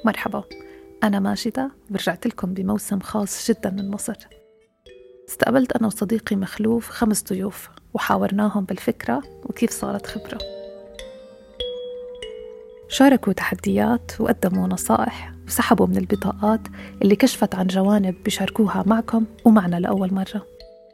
مرحبا أنا ماجدة ورجعت لكم بموسم خاص جدا من مصر استقبلت أنا وصديقي مخلوف خمس ضيوف وحاورناهم بالفكرة وكيف صارت خبرة شاركوا تحديات وقدموا نصائح وسحبوا من البطاقات اللي كشفت عن جوانب بيشاركوها معكم ومعنا لأول مرة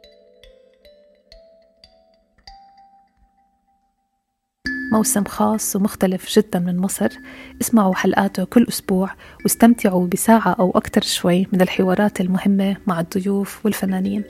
موسم خاص ومختلف جدا من مصر اسمعوا حلقاته كل أسبوع واستمتعوا بساعة أو أكثر شوي من الحوارات المهمة مع الضيوف والفنانين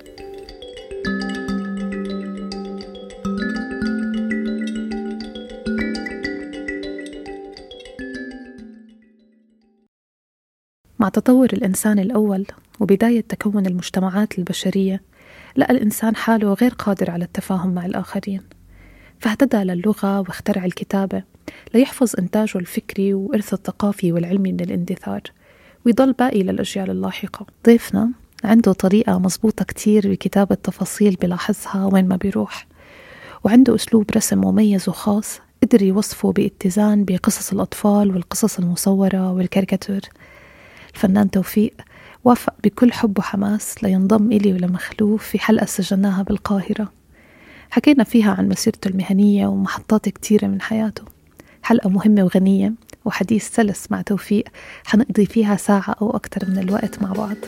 مع تطور الإنسان الأول وبداية تكون المجتمعات البشرية لقى الإنسان حاله غير قادر على التفاهم مع الآخرين فاهتدى للغة واخترع الكتابة ليحفظ إنتاجه الفكري وإرثه الثقافي والعلمي من الاندثار ويضل باقي للأجيال اللاحقة ضيفنا عنده طريقة مزبوطة كتير بكتابة تفاصيل بلاحظها وين ما بيروح وعنده أسلوب رسم مميز وخاص قدر يوصفه باتزان بقصص الأطفال والقصص المصورة والكاريكاتير الفنان توفيق وافق بكل حب وحماس لينضم إلي ولمخلوف في حلقة سجلناها بالقاهرة حكينا فيها عن مسيرته المهنية ومحطات كتيرة من حياته حلقة مهمة وغنية وحديث سلس مع توفيق حنقضي فيها ساعة أو أكثر من الوقت مع بعض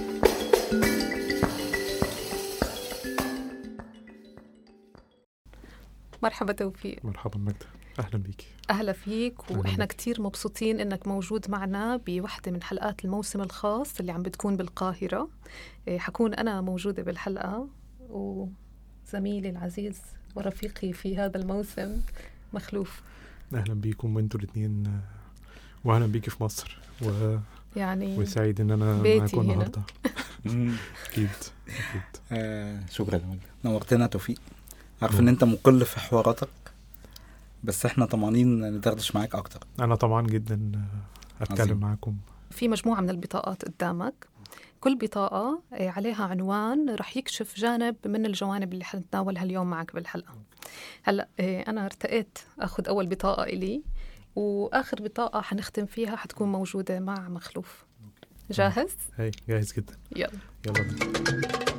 مرحبا توفيق مرحبا مجد اهلا بيك اهلا فيك واحنا كثير مبسوطين انك موجود معنا بوحده من حلقات الموسم الخاص اللي عم بتكون بالقاهره إيه، حكون انا موجوده بالحلقه وزميلي العزيز ورفيقي في هذا الموسم مخلوف اهلا بيكم انتوا الاثنين واهلا بيكي في مصر و يعني وسعيد ان انا معاكم النهارده اكيد اكيد آه شكرا نورتنا توفيق عارف ان انت مقل في حواراتك بس احنا طمعانين ندردش معاك اكتر انا طبعا جدا اتكلم عظيم. معاكم في مجموعه من البطاقات قدامك كل بطاقة عليها عنوان رح يكشف جانب من الجوانب اللي حنتناولها اليوم معك بالحلقة هلا أنا ارتقيت أخذ أول بطاقة إلي وآخر بطاقة حنختم فيها حتكون موجودة مع مخلوف جاهز؟ هي جاهز جدا يلا يلا بينا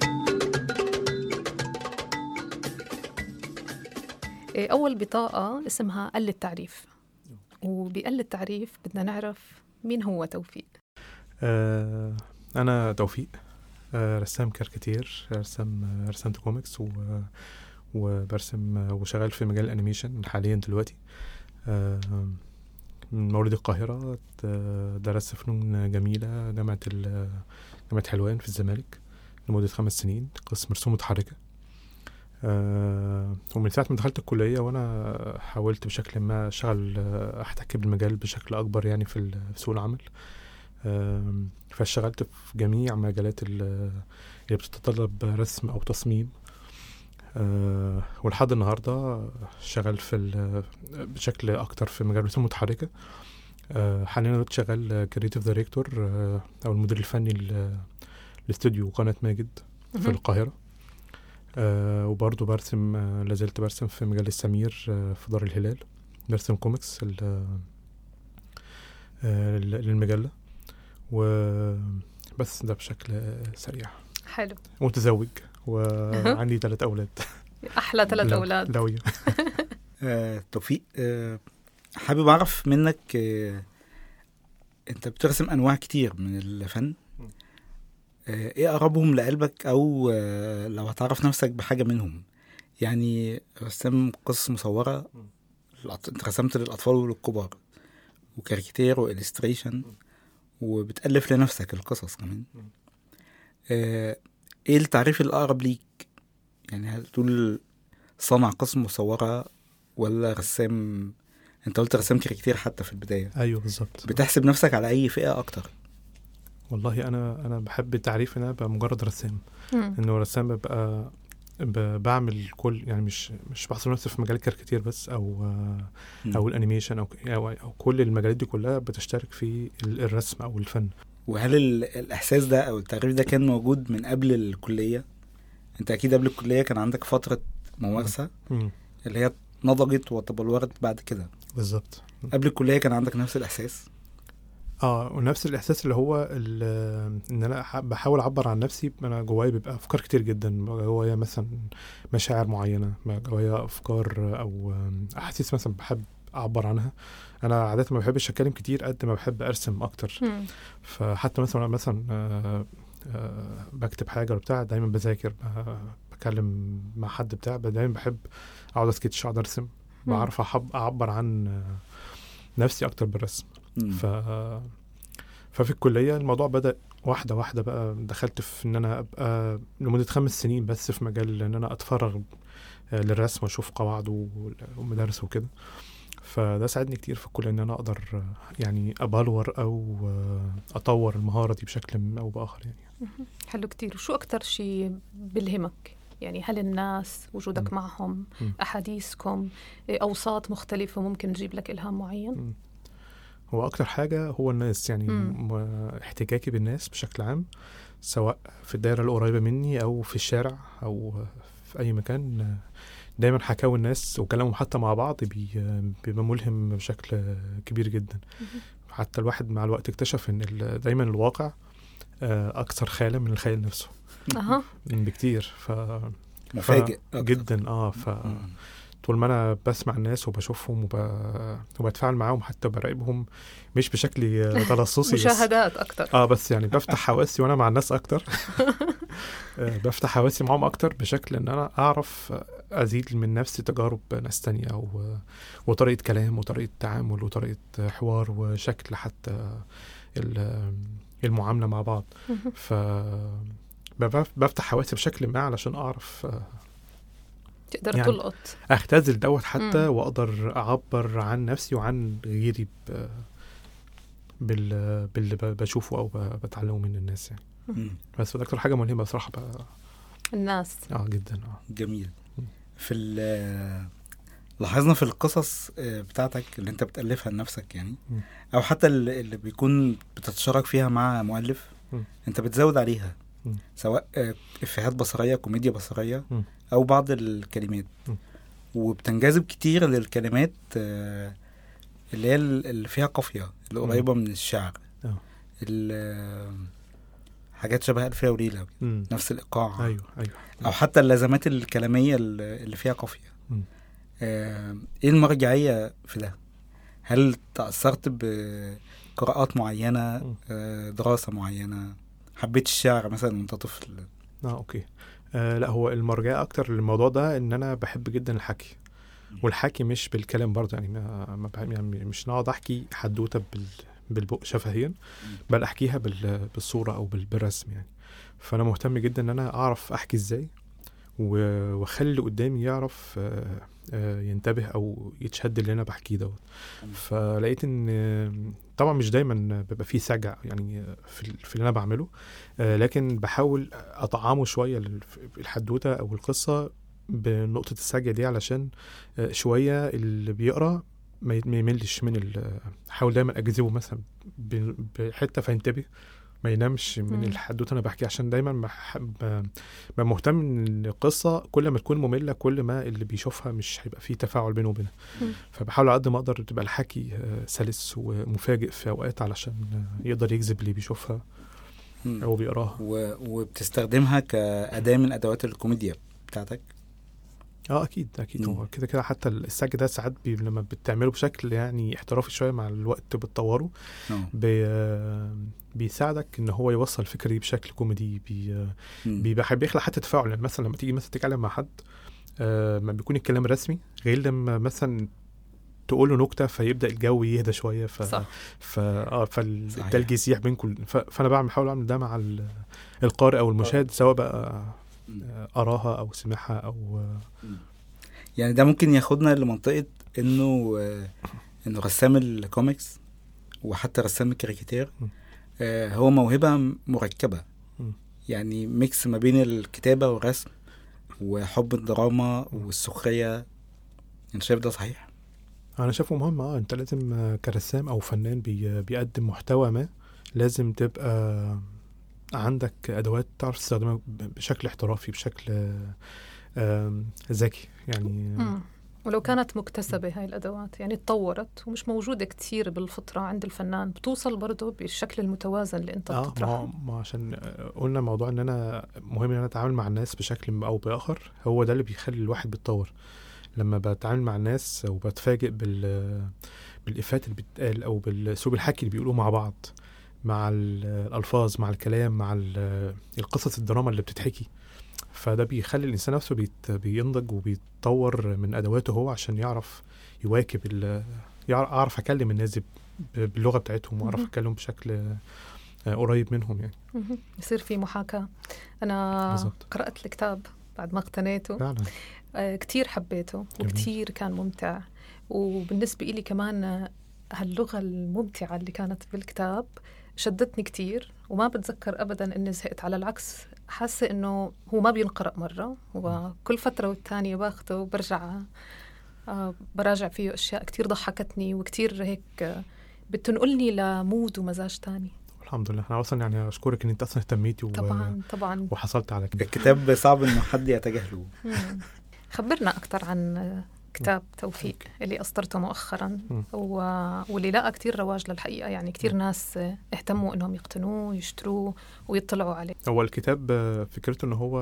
إيه، أول بطاقة اسمها قل التعريف وبقل التعريف بدنا نعرف مين هو توفيق آه أنا توفيق آه رسام كاريكاتير رسام آه رسمت كوميكس و وبرسم وشغال في مجال الانيميشن حاليا دلوقتي آه من مولد القاهرة درست فنون جميلة جامعة جامعة حلوان في الزمالك لمدة خمس سنين قسم رسوم متحركة آه ومن ساعة ما دخلت الكلية وأنا حاولت بشكل ما أشتغل آه، أحتك بالمجال بشكل أكبر يعني في سوق العمل آه فاشتغلت في جميع مجالات اللي بتتطلب رسم أو تصميم آه ولحد النهاردة شغال في بشكل أكتر في مجال الرسوم المتحركة آه حاليا أنا شغال كريتيف دايركتور آه أو المدير الفني لاستوديو قناة ماجد في القاهرة آه وبرضه برسم آه لازلت برسم في مجال السمير آه في دار الهلال برسم كوميكس آه للمجلة وبس ده بشكل سريع حلو متزوج وعندي ثلاث أولاد أحلى ثلاث أولاد لوية آه، توفيق آه، حابب أعرف منك آه، أنت بترسم أنواع كتير من الفن آه، ايه اقربهم لقلبك او آه، لو هتعرف نفسك بحاجه منهم يعني رسام قصص مصوره انت رسمت للاطفال وللكبار وكاريكاتير والستريشن وبتالف لنفسك القصص كمان آه، ايه التعريف الاقرب ليك يعني هل تقول صانع قصص مصوره ولا رسام انت قلت رسام كاريكاتير حتى في البدايه ايوه بالظبط بتحسب نفسك على اي فئه اكتر والله انا انا بحب التعريف ان انا ابقى مجرد رسام انه رسام ببقى بعمل كل يعني مش مش بحصر نفسي في مجال الكاريكاتير بس او مم. او الانيميشن او, او او كل المجالات دي كلها بتشترك في الرسم او الفن وهل الاحساس ده او التعريف ده كان موجود من قبل الكليه انت اكيد قبل الكليه كان عندك فتره ممارسه مم. اللي هي نضجت وتبلورت بعد كده بالظبط قبل الكليه كان عندك نفس الاحساس اه ونفس الاحساس اللي هو ال- ان انا ح- بحاول اعبر عن نفسي انا جوايا بيبقى افكار كتير جدا جوايا مثلا مشاعر معينه جوايا افكار او احاسيس مثلا بحب اعبر عنها انا عاده ما بحبش اتكلم كتير قد ما بحب ارسم اكتر مم. فحتى مثلا أنا مثلا آه، آه، بكتب حاجه ولا بتاع دايما بذاكر ب- بكلم مع حد بتاع دايما بحب اقعد اسكتش اقعد ارسم مم. بعرف أحب اعبر عن آه، نفسي اكتر بالرسم مم. ف ففي الكليه الموضوع بدا واحده واحده بقى دخلت في ان انا ابقى لمده خمس سنين بس في مجال ان انا اتفرغ آه، للرسم واشوف قواعده وال- ومدارس وكده فده ساعدني كتير في الكليه ان انا اقدر آه، يعني ابلور او آه، اطور المهاره دي بشكل ما او باخر يعني حلو كتير وشو أكتر شيء بلهمك يعني هل الناس وجودك مم. معهم مم. أحاديثكم إيه، أوساط مختلفة ممكن تجيب لك إلهام معين مم. هو اكتر حاجه هو الناس يعني مم. م- احتكاكي بالناس بشكل عام سواء في الدايره القريبه مني او في الشارع او في اي مكان دايما حكاوي الناس وكلامهم حتى مع بعض بي بيبقى ملهم بشكل كبير جدا حتى الواحد مع الوقت اكتشف ان ال- دايما الواقع آه، اكثر خيالا من الخيال نفسه أها بكتير ف مفاجئ أكتر. جدا اه ف مم. طول ما انا بسمع الناس وبشوفهم وب... وبتفاعل معاهم حتى براقبهم مش بشكل تلصصي بس مشاهدات أكتر اه بس يعني بفتح حواسي وانا مع الناس اكتر آه، بفتح حواسي معاهم اكتر بشكل ان انا اعرف ازيد من نفسي تجارب ناس تانية و... وطريقة كلام وطريقة تعامل وطريقة حوار وشكل حتى ال- المعاملة مع بعض مهم. ف بف- بفتح حواسي بشكل ما علشان اعرف آه، تقدر يعني تلقط اختزل دوت حتى مم. واقدر اعبر عن نفسي وعن غيري ب... بال... باللي ب- بشوفه او ب- بتعلمه من الناس يعني مم. بس ده اكتر حاجه ملهمه بصراحه بقى الناس اه جدا اه جميل مم. في ال- لاحظنا في القصص آه، بتاعتك اللي انت بتألفها لنفسك يعني مم. او حتى اللي اللي بيكون بتتشارك فيها مع مؤلف مم. انت بتزود عليها مم. سواء آه، افيهات بصريه كوميديا بصريه مم. او بعض الكلمات مم. وبتنجذب كتير للكلمات آه، اللي هي ال- اللي فيها قافيه اللي مم. قريبه من الشعر آه. ال- آه، حاجات شبه ألف ليلة وليلة مم. نفس الإيقاع ايوه ايوه او حتى اللازمات الكلاميه اللي اللي فيها قافيه مم. آه، ايه المرجعيه في ده هل تاثرت بقراءات معينه مم. آه، دراسه معينه حبيت الشعر مثلا وانت طفل اه اوكي آه لا هو المرجع اكتر للموضوع ده ان انا بحب جدا الحكي والحكي مش بالكلام برضه يعني ما ما بحب يعني مش نقعد احكي حدوته بال بالبق شفهيا بل احكيها بال بالصوره او بال- بالرسم يعني فانا مهتم جدا ان انا اعرف احكي ازاي و- واخلي اللي قدامي يعرف آه، آه، ينتبه او يتشد اللي انا بحكيه دوت مم. فلقيت ان آه، طبعا مش دايما بيبقى فيه سجع يعني آه، في ال- في اللي انا بعمله آه، لكن بحاول اطعمه شويه لل- الحدوته او القصه بنقطه السجع دي علشان آه، شويه اللي بيقرا ما ي- ما يملش من ال- احاول دايما اجذبه مثلا ب- بحته فينتبه ما ينامش من مم. الحدوته انا بحكي عشان دايما بحب ببقى مهتم ان القصه كل ما تكون ممله كل ما اللي بيشوفها مش هيبقى فيه تفاعل بينه وبينها مم. فبحاول على قد ما اقدر تبقى الحكي آه، سلس ومفاجئ في اوقات علشان آه، يقدر يجذب اللي بيشوفها مم. او بيقراها و... وبتستخدمها كاداه من ادوات الكوميديا بتاعتك اه اكيد اكيد مم. هو كده كده حتى السج ده ساعات بي لما بتعمله بشكل يعني احترافي شويه مع الوقت بتطوره اه بي آه، بيساعدك ان هو يوصل الفكره دي بشكل كوميدي بي آه، مم. بيبقى بيخلق حتى تفاعل يعني مثلا لما تيجي مثلا تتكلم مع حد آه ما بيكون الكلام رسمي غير لما مثلا تقول له نكته فيبدا الجو يهدى شويه ف صح. ف اه صحيح. فالتلج يسيح بينكم ف... فانا بعمل بحاول اعمل ده مع ال- القارئ او المشاهد سواء بقى مم. آه، اراها او سمعها او يعني ده ممكن ياخدنا لمنطقه انه آه، انه رسام الكوميكس وحتى رسام الكاريكاتير م. آه، هو موهبه مركبه م. يعني ميكس ما بين الكتابه والرسم وحب الدراما والسخريه انت شايف ده صحيح؟ انا شايفه مهم اه انت لازم آه، كرسام او فنان بي... بيقدم محتوى ما لازم تبقى عندك ادوات تعرف تستخدمها ب- بشكل احترافي بشكل آه، آم، ذكي يعني مم. ولو كانت مكتسبة هاي الأدوات يعني تطورت ومش موجودة كتير بالفطرة عند الفنان بتوصل برضه بالشكل المتوازن اللي أنت اه ما, بتطرحه هو- ما عشان آه، قلنا موضوع ان انا مهم ان انا اتعامل مع الناس بشكل او باخر هو ده اللي بيخلي الواحد بيتطور لما بتعامل مع الناس وبتفاجئ بال بالافات اللي بتتقال او بالاسلوب الحكي اللي بيقولوه مع بعض مع ال- الالفاظ مع الكلام مع ال- القصص الدراما اللي بتتحكي فده بيخلي الانسان نفسه بيت بينضج وبيتطور من ادواته هو عشان يعرف يواكب ال- يعرف اعرف اكلم الناس دي ب- باللغه بتاعتهم واعرف مهم. اتكلم بشكل آه، قريب منهم يعني مهم. يصير في محاكاة أنا بالظبط. قرأت الكتاب بعد ما اقتنيته فعلا آه، كتير حبيته جميل. وكتير كان ممتع وبالنسبة إلي كمان آه، هاللغة الممتعة اللي كانت بالكتاب شدتني كتير وما بتذكر أبدا إني زهقت على العكس حاسة إنه هو ما بينقرأ مرة هو كل فترة والتانية باخده وبرجع آه، براجع فيه أشياء كتير ضحكتني وكتير هيك آه، بتنقلني لمود ومزاج تاني الحمد لله انا اصلا يعني اشكرك ان انت اصلا اهتميتي و... طبعا طبعا وحصلت على كده الكتاب صعب انه حد يتجاهله مم. خبرنا أكثر عن آه، كتاب توفيق اللي أصدرته مؤخرا مم. و... واللي لاقى كتير رواج للحقيقة يعني كتير ناس آه، اهتموا إنهم يقتنوه ويشتروه ويطلعوا عليه هو الكتاب آه، فكرته ان هو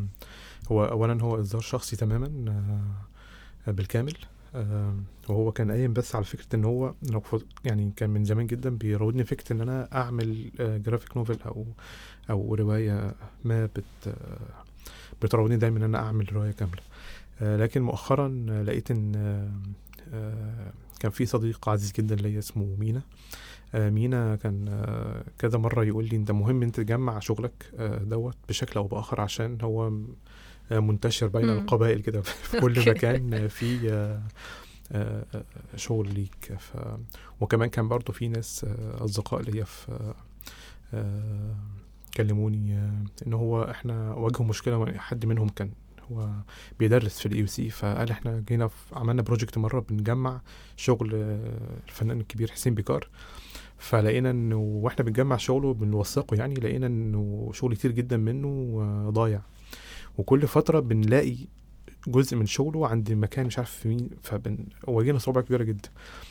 هو اولا هو اصدار شخصي تماما آه، بالكامل آه، وهو كان قايم بس على فكره ان هو إنه ف- يعني كان من زمان جدا بيراودني فكره ان انا اعمل جرافيك نوفل او او روايه ما بت آه، بتراودني دايما ان انا اعمل روايه كامله آه، لكن مؤخرا آه، لقيت ان آه، آه، كان في صديق عزيز جدا ليا اسمه مينا آه، مينا كان آه، كذا مرة يقول لي انت مهم انت تجمع شغلك آه، دوت بشكل او باخر عشان هو م- آه، منتشر بين مم. القبائل كده في كل أوكي. مكان آه، في آه، آه، آه، شغل ليك ف... وكمان كان برضو في ناس آه، اصدقاء ليا في آه، آه، كلموني آه، ان هو احنا واجهوا مشكله حد منهم كان هو بيدرس في الاي سي فقال احنا جينا في عملنا بروجكت مره بنجمع شغل آه، الفنان الكبير حسين بيكار فلقينا انه واحنا بنجمع شغله بنوثقه يعني لقينا انه شغل كتير جدا منه آه، ضايع وكل فتره بنلاقي جزء من شغله عند مكان مش عارف مين فبن واجهنا صعوبه كبيره جدا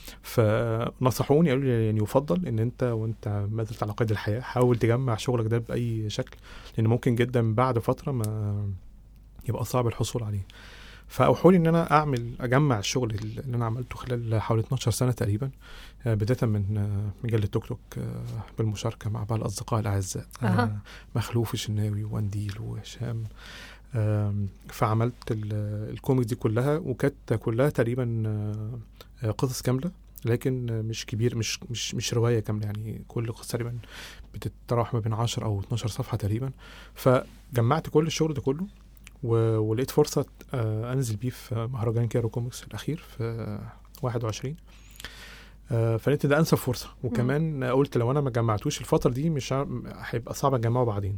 فنصحوني قالوا لي يعني يفضل ان انت وانت ما زلت على قيد الحياه حاول تجمع شغلك ده باي شكل لان ممكن جدا بعد فتره ما يبقى صعب الحصول عليه فاوحوا لي ان انا اعمل اجمع الشغل اللي انا عملته خلال حوالي 12 سنه تقريبا آه، بدايه من آه، مجله توك توك آه، بالمشاركه مع بعض الاصدقاء الاعزاء آه، أها. مخلوف الشناوي وانديل وهشام آم، فعملت ال- الكوميك دي كلها وكانت كلها تقريبا آه، آه، قصص كامله لكن آه، مش كبير مش مش مش روايه كامله يعني كل قصه تقريبا بتتراوح ما بين 10 او 12 صفحه تقريبا فجمعت كل الشغل ده كله و- ولقيت فرصه آه، انزل بيه في مهرجان كايرو كوميكس الاخير في آه، 21 آه، فلقيت ده انسب فرصه وكمان قلت لو انا ما جمعتوش الفتره دي مش ه- هيبقى صعب اجمعه بعدين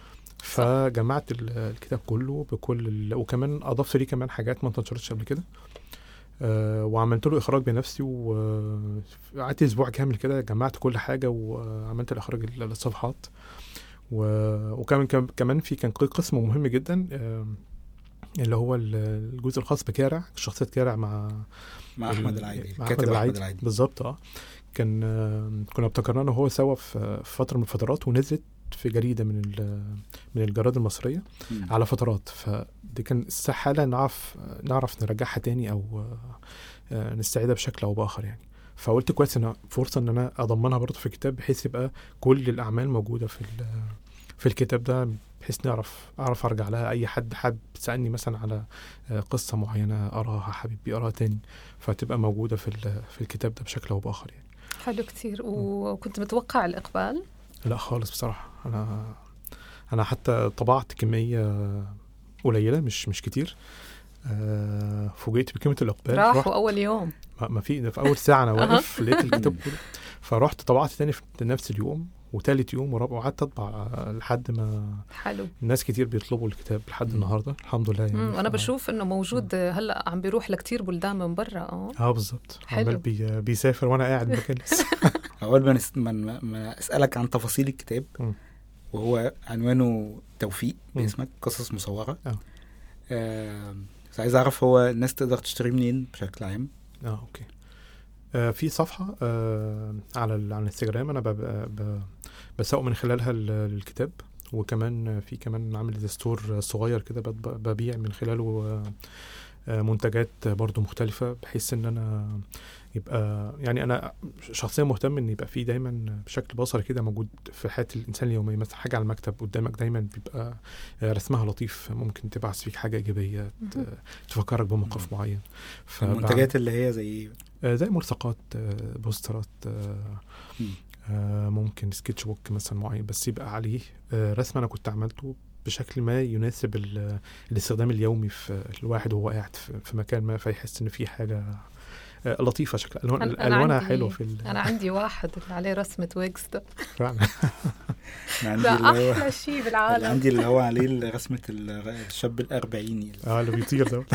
فجمعت ال- الكتاب كله بكل ال... وكمان اضفت ليه كمان حاجات ما انتشرتش قبل كده أه وعملت له اخراج بنفسي وقعدت اسبوع كامل كده جمعت كل حاجه وعملت الاخراج ال- للصفحات و... وكمان كم- كمان في كان قسم مهم جدا آه، اللي هو ال- الجزء الخاص بكارع شخصيه كارع مع مع ال- احمد العيدي مع كاتب احمد العيدي بالظبط اه كان آه، كنا ابتكرنا انا وهو سوا في في فتره من الفترات ونزلت في جريده من ال- من الجرائد المصريه مم. على فترات فدي كان استحاله نعرف نعرف نرجعها تاني او آه، نستعيدها بشكل او باخر يعني فقلت كويس ان فرصه ان انا اضمنها برضه في الكتاب بحيث يبقى كل الاعمال موجوده في ال- في الكتاب ده بحيث نعرف اعرف ارجع لها اي حد حابب سالني مثلا على آه، قصه معينه اراها حابب يقراها تاني فتبقى موجوده في ال- في الكتاب ده بشكل او باخر يعني حلو كتير وكنت متوقع الإقبال لا خالص بصراحه انا انا حتى طبعت كميه قليله مش مش كتير آه، فوجئت بكلمه الاقبال رحت- راحوا أول يوم ما ما في ده في اول ساعه انا واقف لقيت الكتاب كله فرحت طبعت تاني في نفس اليوم وتالت يوم ورابع وقعدت اطبع آه، لحد ما حلو ناس كتير بيطلبوا الكتاب لحد مم. النهارده الحمد لله يعني مم. وأنا ف- بشوف إنه موجود هلا عم بيروح لكتير بلدان من برا اه اه بالظبط حلو. عمال بي بيسافر وانا قاعد مكان لسه اول ما, نس... ما, ما- ما اسالك عن تفاصيل الكتاب مم. وهو عنوانه توفيق مم. باسمك قصص مصوره آه. آه بس عايز اعرف هو الناس تقدر تشتري منين بشكل عام اه اوكي آه في صفحه آه على ال- على الانستجرام انا ب- ب- بسوق من خلالها ال- الكتاب وكمان في كمان عامل زي ستور صغير كده بب- ببيع من خلاله آه، آه، منتجات برضو مختلفة بحيث ان انا يبقى يعني انا شخصيا مهتم ان يبقى في دايما بشكل بصري كده موجود في حياة الانسان اليومية مثلا حاجة على المكتب قدامك دايما بيبقى آه، رسمها لطيف ممكن تبعث فيك حاجة ايجابية ت- مهم. تفكرك بموقف معين فبع- المنتجات اللي هي زي آه، زي ملصقات آه، بوسترات آه، مم. آه، ممكن سكتش بوك مثلا معين بس يبقى عليه آه، رسم انا كنت عملته بشكل ما يناسب ال- الاستخدام اليومي في الواحد وهو قاعد في في مكان ما فيحس ان في حاجه آه، لطيفه شكل الوان أنا- أنا الوانها عندي- حلوه في ال- انا عندي واحد اللي عليه رسمه ويجز ده فعلا أنا عندي ده اللي هو احلى شيء اللي بالعالم عندي اللي هو عليه رسمة ال- الشاب الأربعيني اه اللي بيطير ده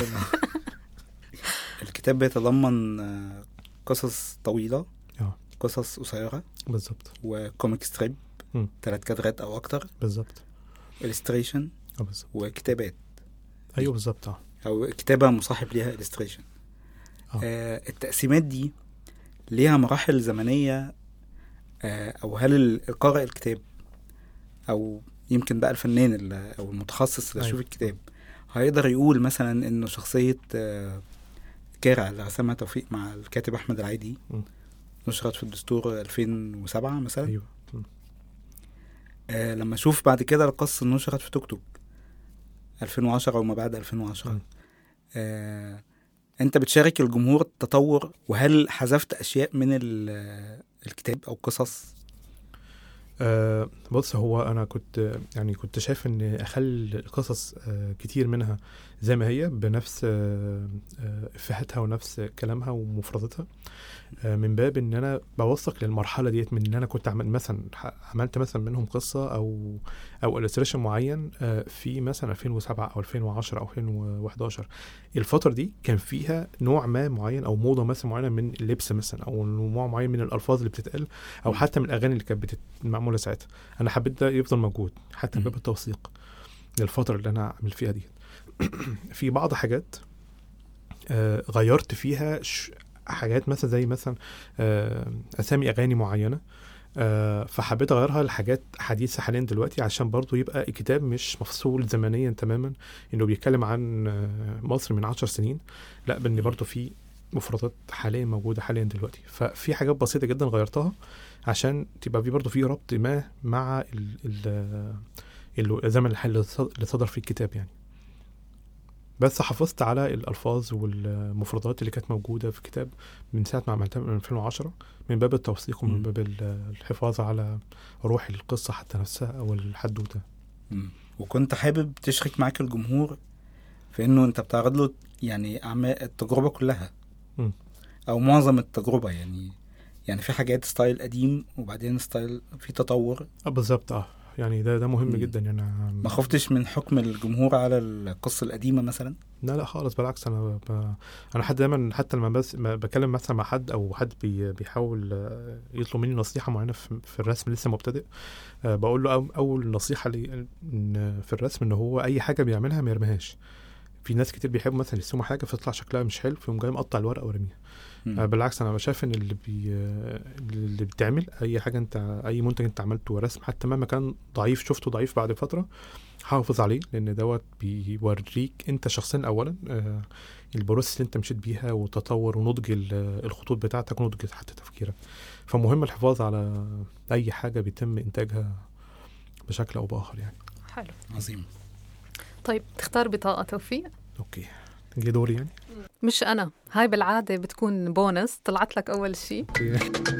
الكتاب بيتضمن آه، قصص طويلة آه. قصص قصيرة بالظبط وكوميك ستريب مم. ثلاث كادرات أو أكتر بالظبط إلستريشن اه بالظبط وكتابات ايوه بالظبط اه أو كتابة مصاحب ليها إلستريشن آه. آه التقسيمات دي ليها مراحل زمنية آه أو هل ال- قارئ الكتاب أو يمكن بقى الفنان اللي أو المتخصص اللي يشوف أيوة. الكتاب هيقدر يقول مثلا إنه شخصية آه كارع اللي رسمها توفيق مع الكاتب أحمد العيدي مم. نشرت في الدستور 2007 مثلا ايوه مم. آه لما اشوف بعد كده القصة اللي نشرت في توك توك 2010 وما بعد 2010 مم. آه انت بتشارك الجمهور التطور وهل حذفت اشياء من ال- الكتاب او قصص آه بص هو انا كنت يعني كنت شايف ان اخلي القصص آه كتير منها زي ما هي بنفس آه آه، افهاتها ونفس كلامها ومفرداتها آه من باب ان انا بوثق للمرحله ديت من ان انا كنت عمل مثلا ح- عملت مثلا منهم قصه او او الستريشن معين آه في مثلا 2007 او 2010 او 2011 الفتره دي كان فيها نوع ما معين او موضه مثلا معينه من اللبس مثلا او نوع معين من الالفاظ اللي بتتقال او مم. حتى من الاغاني اللي كانت بتت- معموله ساعتها انا حبيت ده يفضل موجود حتى من مم. باب التوثيق للفتره اللي انا عامل فيها دي في بعض حاجات آه غيرت فيها ش- حاجات مثلا زي مثلا آه اسامي اغاني معينه آه فحبيت اغيرها لحاجات حديثه حاليا دلوقتي عشان برضو يبقى الكتاب مش مفصول زمنيا تماما انه بيتكلم عن آه مصر من عشر سنين لا بان برضو في مفردات حاليا موجوده حاليا دلوقتي ففي حاجات بسيطه جدا غيرتها عشان تبقى في برضه في ربط ما مع ال ال ال- الزمن الحالي اللي صد- اللي صدر فيه الكتاب يعني بس حافظت على الالفاظ والمفردات اللي كانت موجوده في الكتاب من ساعه ما عملتها من 2010 من باب التوثيق ومن مم. باب ال- الحفاظ على روح القصه حتى نفسها او الحدوته مم. وكنت حابب تشرك معاك الجمهور في انه انت بتعرض له يعني اعمال التجربه كلها مم. او معظم التجربه يعني يعني في حاجات ستايل قديم وبعدين ستايل في تطور آه بالظبط اه يعني ده ده مهم مم. جدا يعني أنا- ما خفتش من حكم الجمهور على القصه القديمه مثلا لا لا خالص بالعكس انا ب... انا حد دايما حتى لما بس ما بكلم مثلا مع حد او حد بي... بيحاول آه، يطلب مني نصيحه معينه في, في الرسم لسه مبتدئ آه، بقول له أو- اول نصيحه لي إن في الرسم ان هو اي حاجه بيعملها ما يرميهاش في ناس كتير بيحبوا مثلا يرسموا حاجه فتطلع شكلها مش حلو فيقوم جاي مقطع الورقه ورميها مم. آه، بالعكس انا شايف ان اللي بي اللي بتعمل اي حاجه انت اي منتج انت عملته رسم حتى مهما كان ضعيف شفته ضعيف بعد فتره حافظ عليه لان دوت بيوريك انت شخصيا اولا آه، البروسيس اللي انت مشيت بيها وتطور ونضج ال- الخطوط بتاعتك ونضج حتى تفكيرك فمهم الحفاظ على اي حاجه بيتم انتاجها بشكل او باخر يعني حلو عظيم طيب تختار بطاقه توفيق اوكي جه دوري يعني مش انا هاي بالعاده بتكون بونس طلعت لك اول شيء اوكي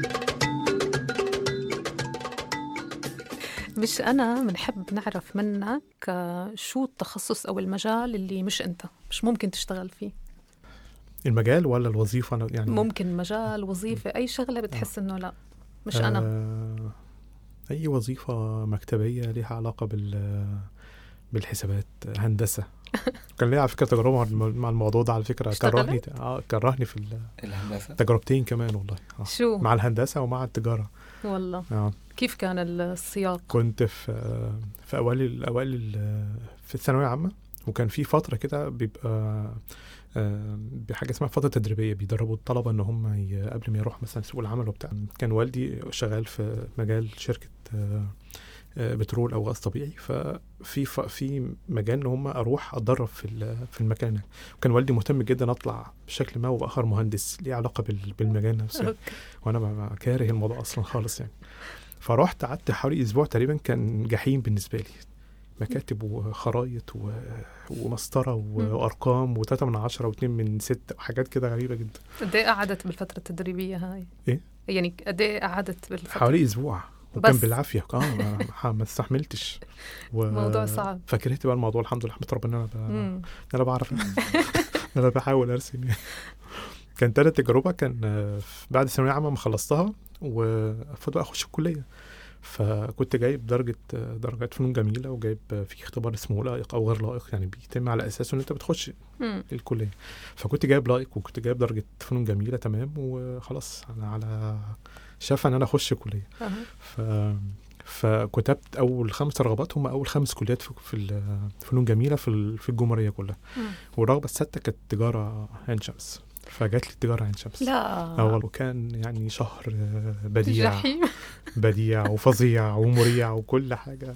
مش انا بنحب نعرف منك آه، شو التخصص او المجال اللي مش انت مش ممكن تشتغل فيه المجال ولا الوظيفه أنا يعني ممكن مجال وظيفة أي شغلة بتحس إنه لا مش أنا آه، اي وظيفه مكتبيه ليها علاقه بال بالحسابات هندسه كان ليا على فكره تجربه مع الم- مع الموضوع ده على فكره اشتغلت؟ كرهني اه كرهني في الهندسه التجربتين كمان والله آه. شو مع الهندسه ومع التجاره والله آه. كيف كان السياق كنت في آه، في اوائل اوائل ال- في الثانويه عامه وكان في فتره كده بيبقى آه، بحاجه اسمها فتره تدريبيه بيدربوا الطلبه ان هم ي- قبل ما يروحوا مثلا سوق العمل وبتاع كان والدي شغال في مجال شركه آه، آه، بترول او غاز طبيعي ففي ف- في مجال ان هم اروح اتدرب في ال- في المكان هناك وكان والدي مهتم جدا اطلع بشكل ما وباخر مهندس ليه علاقه بال- بالمجال نفسه أوكي. وانا ما- ما كاره الموضوع اصلا خالص يعني فرحت قعدت حوالي اسبوع تقريبا كان جحيم بالنسبه لي مكاتب وخرايط و... ومسطره و... مم. وارقام وتلاته من عشرة واتنين من ستة وحاجات كده غريبه جدا قد ايه قعدت بالفتره التدريبيه هاي؟ إيه؟ يعني قد ايه قعدت بالفتره حوالي اسبوع وكان بس. بالعافيه اه ما, ما- ما استحملتش و... موضوع صعب. فكرهت بقى الموضوع الحمد لله احمد ربنا إن انا ب... مم. إن انا بعرف إن انا بحاول ارسم يعني كان تالت تجربه كان آه، بعد ثانويه عامه ما خلصتها وفضل بقى اخش الكليه فكنت جايب درجه آه، درجات فنون جميله وجايب آه، في اختبار اسمه لائق او غير لائق يعني بيتم على اساسه ان انت بتخش مم. الكليه فكنت جايب لائق وكنت جايب درجه فنون جميله تمام وخلاص انا على شافه ان انا اخش كليه أها. ف فكتبت اول خمس رغبات هم اول خمس كليات في في ال- فنون جميله في ال- في الجمهوريه كلها مم. والرغبه السادسه كانت تجاره عين شمس فجات لي تجاره عين شمس لا اه والله وكان يعني شهر آه، بديع جحيم بديع وفظيع ومريع وكل حاجه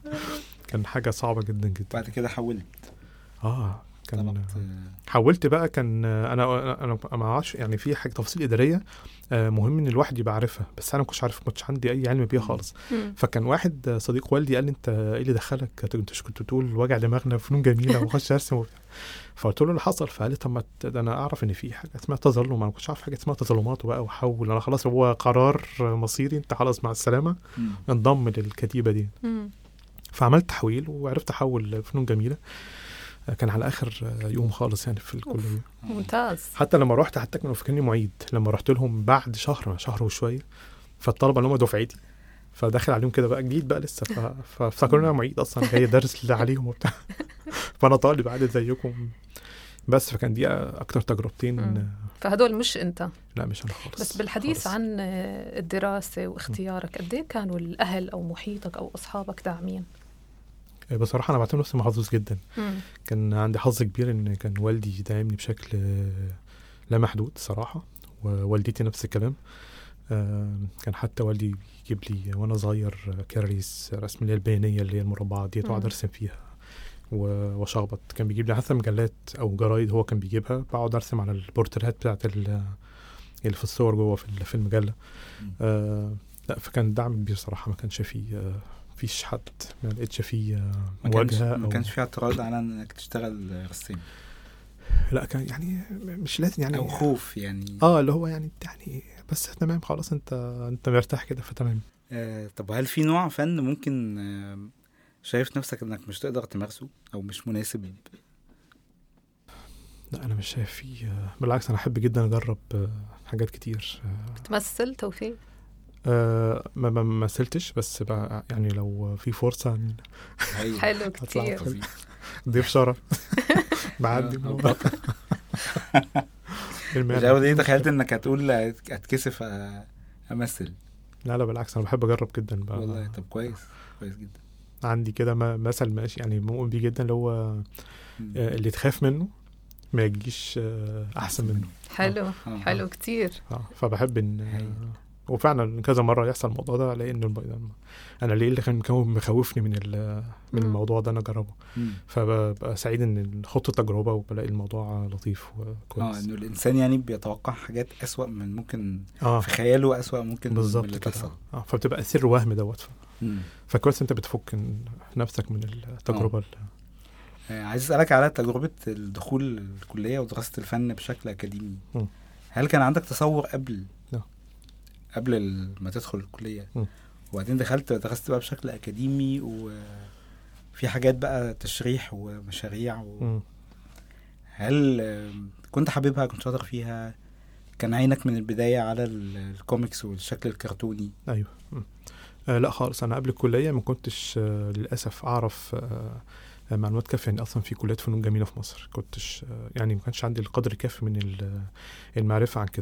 كان حاجه صعبه جدا جدا بعد كده حولت اه كان طلبت آه، حولت بقى كان انا انا ما اعرفش يعني في حاجه تفاصيل اداريه آه، مهم ان الواحد يبقى عارفها بس انا ما كنتش عارف ما كنتش عندي اي علم بيها خالص مم. فكان واحد صديق والدي قال لي انت ايه اللي دخلك انت مش كنت بتقول وجع دماغنا فنون جميله واخش ارسم وبتاع فقلت له اللي حصل فقال لي طب ما ت- ده انا اعرف ان في حاجه اسمها تظلم انا ما كنتش عارف حاجه اسمها تظلمات وبقى وحول انا خلاص هو قرار مصيري انت خلاص مع السلامه مم. انضم للكتيبه دي مم. فعملت تحويل وعرفت احول فنون جميله آه، كان على اخر آه، يوم خالص يعني في الكليه ممتاز حتى لما رحت حتى كانوا فاكريني معيد لما رحت لهم بعد شهر شهر وشويه فالطلبه اللي هم دفعتي فداخل عليهم كده بقى جديد بقى لسه ف- فافتكروني انا معيد اصلا جاي درس اللي عليهم وبتاع فانا طالب عادي زيكم بس فكان دي اكتر تجربتين مم. فهدول مش انت لا مش انا خالص بس بالحديث خالص. عن آه، الدراسه واختيارك قد ايه كانوا الاهل او محيطك او اصحابك داعمين بصراحه انا بعتبر نفسي محظوظ جدا مم. كان عندي حظ كبير ان كان والدي داعمني بشكل آه، لا محدود صراحه ووالدتي نفس الكلام آه، كان حتى والدي يجيب لي وانا صغير آه، كراريس رسم اللي هي البيانيه اللي هي المربعات دي واقعد مم. ارسم فيها و- واشخبط كان بيجيب لي حتى مجلات او جرايد هو كان بيجيبها بقعد ارسم على البورتريهات بتاعت ال- اللي في الصور جوه في ال- في المجله مم. آه لا فكان دعم كبير صراحه ما كانش فيه آه فيش حد ما لقيتش فيه آه ما كانش مواجهه ما أو- كانش في اعتراض على انك تشتغل رسام لا كان يعني مش لازم يعني او خوف يعني اه اللي هو يعني يعني بس تمام خلاص انت انت مرتاح كده فتمام آه طب هل في نوع فن ممكن آه شايف نفسك انك مش تقدر تمارسه او مش مناسب لا انا مش شايف فيه آه، بالعكس انا احب جدا اجرب آه، حاجات كتير آه، تمثل توفيق آه ما ما مثلتش بس بقى يعني لو في فرصه إن أيوة. حلو هطلع كتير فيلم. ضيف شرف بعدي من الموضوع. المال. الأول دي تخيلت انك هتقول هت- هتكسف آه، امثل لا لا بالعكس انا بحب اجرب جدا بقى والله طب كويس كويس جدا عندي كده م- مثل ماشي يعني مؤمن بيه جدا اللي هو مم. آه، اللي تخاف منه ما يجيش آه، احسن منه حلو آه. حلو كتير اه فبحب ان هايل. وفعلا كذا مره يحصل الموضوع ده الاقي انه الب- انا ليه اللي كان مكون- مخوفني من ال- من مم. الموضوع ده انا اجربه مم. فببقى سعيد ان خدت التجربه وبلاقي الموضوع لطيف اه وكويس انه الانسان يعني بيتوقع حاجات اسوأ من ممكن اه في خياله اسوأ ممكن من بالظبط اللي كده تحصل اه فبتبقى سر وهم دوت ف- مم. فكويس انت بتفك نفسك من التجربه ال- آه، عايز اسالك على تجربه الدخول الكليه ودراسه الفن بشكل اكاديمي مم. هل كان عندك تصور قبل لا. قبل ال- ما تدخل الكليه مم. وبعدين دخلت درست بقى بشكل اكاديمي وفي حاجات بقى تشريح ومشاريع و... مم. هل آه، كنت حاببها كنت شاطر فيها كان عينك من البدايه على ال- الكوميكس والشكل الكرتوني ايوه مم. آه لا خالص انا قبل الكليه ما كنتش آه للاسف اعرف آه آه، معلومات كافيه ان اصلا في كليات فنون جميله في مصر كنتش آه يعني ما كانش عندي القدر الكافي من ال- المعرفه عن كده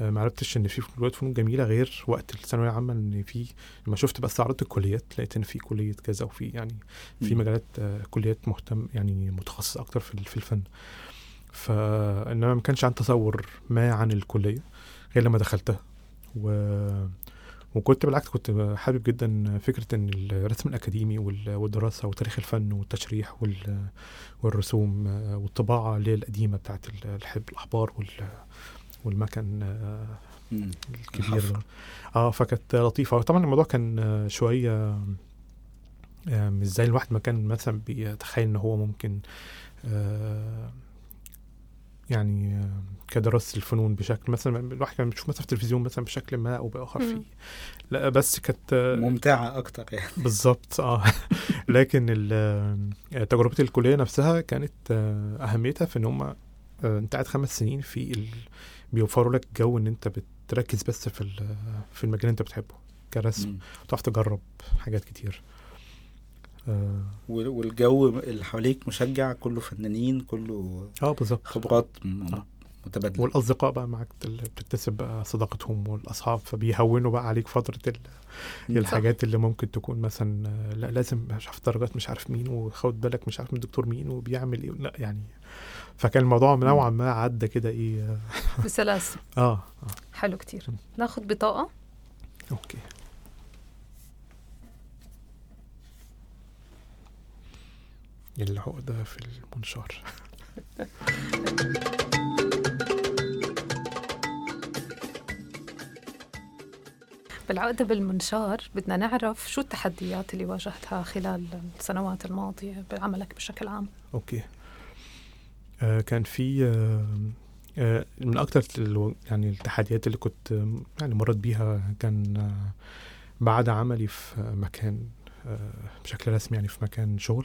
آه، ما عرفتش ان في كليات فنون جميله غير وقت الثانويه العامه ان في لما شفت بس عرضت الكليات لقيت ان في كليه كذا وفي يعني في مم. مجالات آه، كليات مهتم يعني متخصصه اكتر في ال- في الفن فانما ما كانش عندي تصور ما عن الكليه غير لما دخلتها و وكنت بالعكس كنت حابب جدا فكره ان الرسم الاكاديمي وال- والدراسه وتاريخ الفن والتشريح وال- والرسوم آه، والطباعه اللي هي القديمه بتاعت ال- الحب الاحبار وال- والمكن آه، مم. الكبير الحفر. ده اه فكانت لطيفه طبعا الموضوع كان آه، شويه آه، مش زي الواحد ما كان مثلا بيتخيل ان هو ممكن آه، يعني آه، كدراسة الفنون بشكل مثلا الواحد كان بيشوف مثلا في التلفزيون مثلا بشكل ما او باخر في مم. لا بس كانت آه، ممتعه اكتر يعني بالظبط اه لكن ال- آه، تجربه الكليه نفسها كانت آه، اهميتها في ان هم آه، انت قاعد خمس سنين في ال... بيوفروا لك جو ان انت بتركز بس في ال- في المجال اللي انت بتحبه كرسم مم. وتعرف تجرب حاجات كتير آه، وال- والجو اللي حواليك مشجع كله فنانين كله اه بالظبط خبرات م- آه. متبادله والاصدقاء بقى معاك اللي بتكتسب بقى صداقتهم والاصحاب فبيهونوا بقى عليك فتره ال... مم. الحاجات اللي ممكن تكون مثلا آه، لا لازم مش عارف درجات مش عارف مين وخد بالك مش عارف من الدكتور مين وبيعمل ايه لا يعني فكان الموضوع نوعا ما عدى كده ايه اه بسلاسة اه, آه. حلو كتير مم. ناخد بطاقة اوكي العقدة في المنشار بالعقدة بالمنشار بدنا نعرف شو التحديات اللي واجهتها خلال السنوات الماضية بعملك بشكل عام اوكي آه كان في آه آه من اكتر الو- يعني التحديات اللي كنت آه، يعني مريت بيها كان آه بعد عملي في آه، مكان آه بشكل رسمي يعني في مكان شغل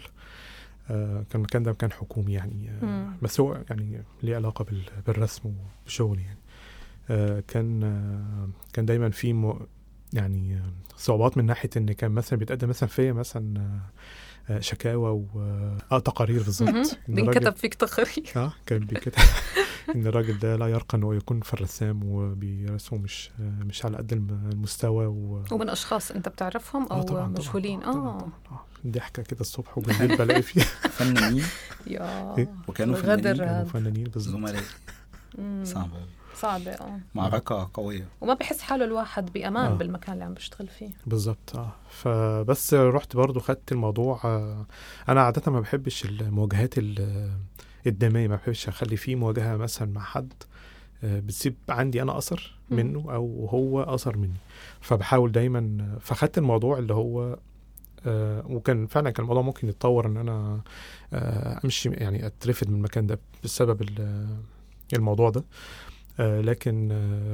آه كان المكان ده مكان حكومي يعني آه مم. بس هو يعني ليه علاقة بال- بالرسم وبشغل يعني آه كان آه كان دايما في م يعني آه، صعوبات من ناحية ان كان مثلا بيتقدم مثلا فيا مثلا آه، آه، شكاوى و اه تقارير مهم. بالظبط إن الراجل- بينكتب فيك تقرير اه كان بيكتب ان الراجل ده لا يرقى انه يكون في الرسام وبيرسمه مش آه، مش على قد الم- المستوى و ومن أشخاص أنت بتعرفهم آه أو طبعاً، طبعاً، مجهولين طبعاً، طبعاً، آه طبعاً، آه ضحكه كده الصبح وبالليل بلاقي فيه فنانين يا إيه؟ وكانوا الغدر فنانين كانوا هذا. فنانين بالظبط زملاء مم. صعبة صعبة اه معركة قوية وما بحس حاله الواحد بأمان آه. بالمكان اللي عم بيشتغل فيه بالظبط اه فبس رحت برضو خدت الموضوع آه انا عاده ما بحبش المواجهات ال- الدمويه ما بحبش اخلي فيه مواجهه مثلا مع حد آه بتسيب عندي انا اثر مم. منه او هو اثر مني فبحاول دايما فخدت الموضوع اللي هو آه وكان فعلا كان الموضوع ممكن يتطور ان انا آه امشي يعني اترفد من المكان ده بسبب ال- الموضوع ده آه لكن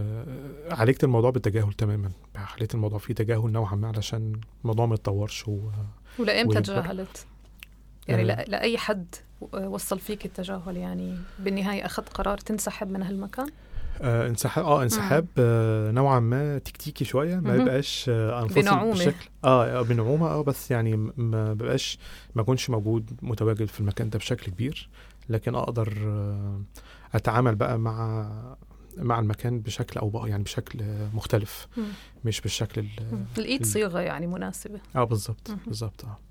آه عالجت الموضوع بالتجاهل تماما خليت الموضوع فيه تجاهل نوعا ما علشان الموضوع ما يتطورش و... ولأمتى ويكبر. تجاهلت؟ يعني آه. لا- لأي حد وصل فيك التجاهل يعني بالنهاية أخذت قرار تنسحب من هالمكان؟ آه انسحاب اه انسحاب آه نوعا ما تكتيكي شويه ما مهم. يبقاش آه انفصل بنعومة. بشكل اه بنعومه اه بس يعني م- ما بقاش ما اكونش موجود متواجد في المكان ده بشكل كبير لكن اقدر آه اتعامل بقى مع مع المكان بشكل او بقى يعني بشكل آه، مختلف مم. مش بالشكل ال- مم. لقيت ال- صيغة يعني مناسبة اه بالظبط مهم. بالظبط اه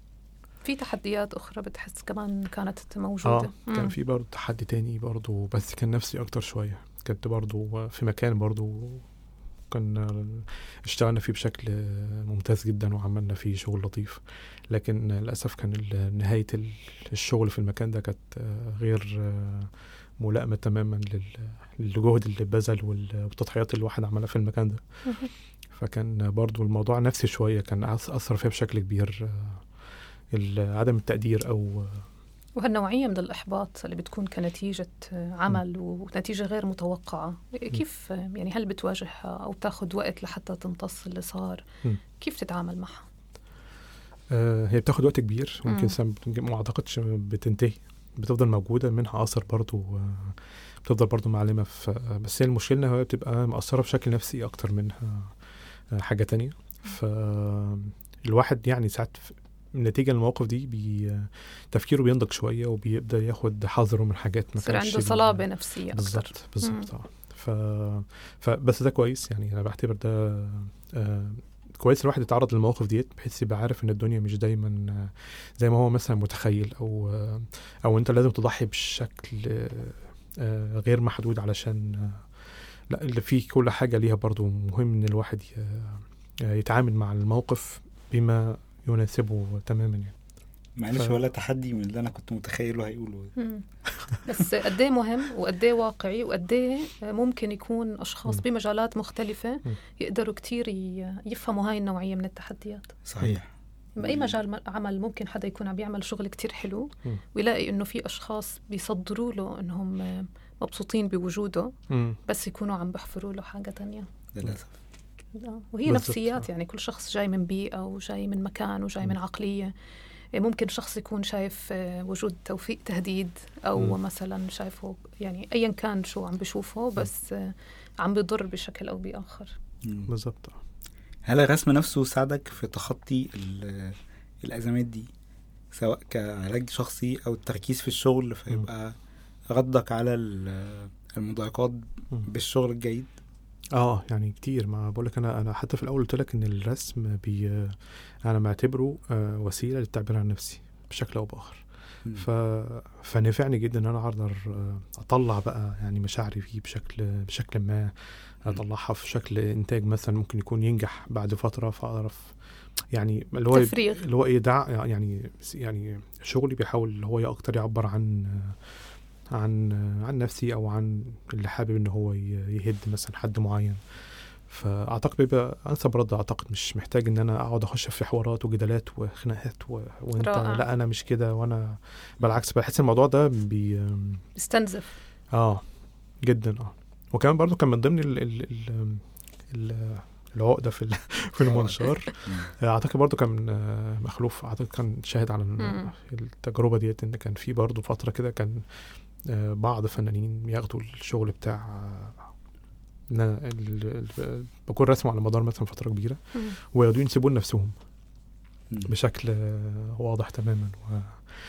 في تحديات أخرى بتحس كمان كانت اه موجودة كان مم. في برضه تحدي تاني برضه بس كان نفسي اكتر شويه كنت برضه في مكان برضه كان اشتغلنا فيه بشكل ممتاز جدا وعملنا فيه شغل لطيف لكن للاسف كان ال- نهايه ال- الشغل في المكان ده كانت غير ملائمه تماما لل- للجهد اللي بذل وال- والتضحيات اللي الواحد عملها في المكان ده مهم. فكان برضو الموضوع نفسي شويه كان أث- اثر فيها بشكل كبير ال- عدم التقدير او وهالنوعية من الإحباط اللي بتكون كنتيجة عمل ونتيجة غير متوقعة كيف يعني هل بتواجهها أو بتاخذ وقت لحتى تمتص اللي صار مم. كيف تتعامل معها آه، هي بتاخد وقت كبير مم. ممكن سنة ما اعتقدش بتنتهي بتفضل موجودة منها أثر برضو آه، بتفضل برضو معلمة في آه، بس هي المشكلة إن هي بتبقى مأثرة بشكل نفسي أكتر منها آه، حاجة تانية فالواحد يعني ساعات في- نتيجة للمواقف دي بي آه، تفكيره بينضج شوية وبيبدأ ياخد حذره من حاجات ما يصير كانش عنده بي- صلابة نفسية أكثر بالظبط بالظبط اه ف... فبس ده كويس يعني انا بعتبر ده آه كويس الواحد يتعرض للمواقف ديت بحيث يبقى عارف ان الدنيا مش دايما آه، زي ما هو مثلا متخيل او آه، او انت لازم تضحي بشكل آه، آه، غير محدود علشان آه، لا اللي فيه كل حاجه ليها برضو مهم ان الواحد ي- آه، يتعامل مع الموقف بما يناسبه تماما يعني معلش ف- ولا تحدي من اللي انا كنت متخيله هيقوله مم. بس قد ايه مهم وقد ايه واقعي وقد ايه ممكن يكون اشخاص مم. بمجالات مختلفه مم. يقدروا كتير ي- يفهموا هاي النوعيه من التحديات صحيح بأي مم. مجال م- عمل ممكن حدا يكون عم بيعمل شغل كتير حلو مم. ويلاقي انه في اشخاص بيصدروا له انهم مبسوطين بوجوده مم. بس يكونوا عم بيحفروا له حاجه تانية للاسف آه، وهي بالضبط. نفسيات يعني كل شخص جاي من بيئة وجاي من مكان وجاي من مم. عقلية إيه، ممكن شخص يكون شايف آه، وجود توفيق تهديد أو مم. مثلا شايفه يعني أيا كان شو عم بشوفه بس آه، عم بيضر بشكل أو بآخر مم. بالظبط هل الرسم نفسه ساعدك في تخطي ال- الازمات دي سواء كعلاج شخصي او التركيز في الشغل فيبقى ردك على ال- المضايقات مم. بالشغل الجيد اه يعني كتير ما بقول لك انا انا حتى في الاول قلت لك ان الرسم بي انا معتبره آه، وسيله للتعبير عن نفسي بشكل او باخر مم. ف... فنفعني جدا ان انا اقدر آه، اطلع بقى يعني مشاعري فيه بشكل بشكل ما اطلعها في شكل انتاج مثلا ممكن يكون ينجح بعد فتره فاعرف يعني اللي هو تفريغ. اللي هو ايه دع يعني يعني شغلي بيحاول اللي هو اكتر يعبر عن عن عن نفسي او عن اللي حابب ان هو ي- يهد مثلا حد معين فاعتقد بيبقى انسب رد اعتقد مش محتاج ان انا اقعد اخش في حوارات وجدالات وخناقات و... وانت رائع. لا انا مش كده وانا بالعكس بحس الموضوع ده بي بيستنزف اه جدا اه وكمان برضو كان من ضمن ال... ال... ال... ال... العقده في ال... في المنشار مم. اعتقد برضو كان آه، مخلوف اعتقد كان شاهد على الم- مم. التجربه ديت ان كان في برضو فتره كده كان آه، بعض فنانين ياخدوا الشغل بتاع آه، إن أنا ال- ال- بكون رسمه على مدار مثلا فتره كبيره مم. ويقعدوا ينسبوا لنفسهم مم. بشكل آه، واضح تماما و...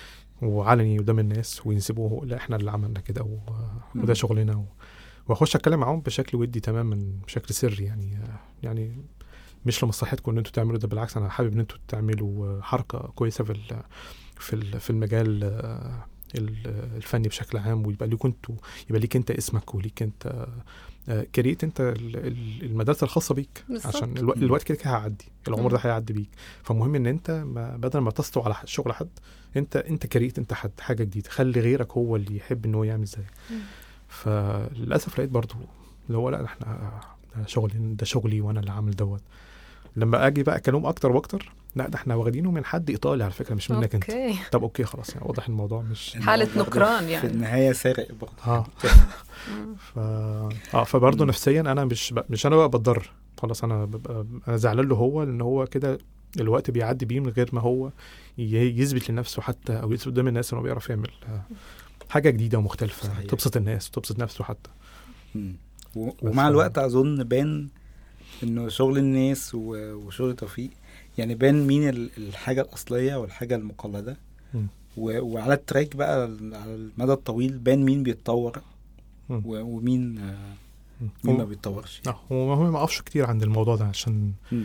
وعلني قدام الناس وينسبوه لا احنا اللي عملنا كده و... مم. وده شغلنا و... واخش اتكلم معاهم بشكل ودي تماما بشكل سري يعني آه، يعني مش لمصلحتكم ان انتوا تعملوا ده بالعكس انا حابب ان انتوا تعملوا آه، حركه كويسه في ال... في ال... في المجال آه، ال- الفني بشكل عام ويبقى ليك انتوا يبقى ليك انت اسمك وليك انت آه، كريت انت ال- ال- المدرسه الخاصه بيك بالظبط. عشان الو... مم. الوقت كده كده هيعدي العمر مم. ده هيعدي بيك فمهم ان انت ما بدل ما تسطو على ح- شغل حد انت انت كريت انت حد حاجه جديده خلي غيرك هو اللي يحب ان هو يعمل زيك مم. فللاسف لقيت برضو اللي هو لا احنا ده شغلي ده شغلي وانا اللي عامل دوت لما اجي بقى اكلمهم اكتر واكتر لا ده احنا واخدينه من حد ايطالي على فكره مش منك انت اوكي طب اوكي خلاص يعني واضح الموضوع مش حالة برضه نكران في يعني. النهايه سارق برضه اه مم. ف اه فبرضه مم. نفسيا انا مش ب... مش انا بقى بتضرر خلاص انا ببقى انا زعلان له هو لان هو كده الوقت بيعدي بيه من غير ما هو ي- يثبت لنفسه حتى او يثبت قدام الناس انه بيعرف يعمل آه، حاجه جديده ومختلفه صحيح. تبسط الناس وتبسط نفسه حتى مم. و- ومع الوقت اظن بان انه شغل الناس و- وشغل توفيق يعني بان مين ال- الحاجه الاصليه والحاجه المقلده مم. و- وعلى التراك بقى ال- على المدى الطويل بان مين بيتطور مم. و- ومين آه، مين ما هو بيتطورش اه هو ما ما اقفش كتير عند الموضوع ده عشان مم.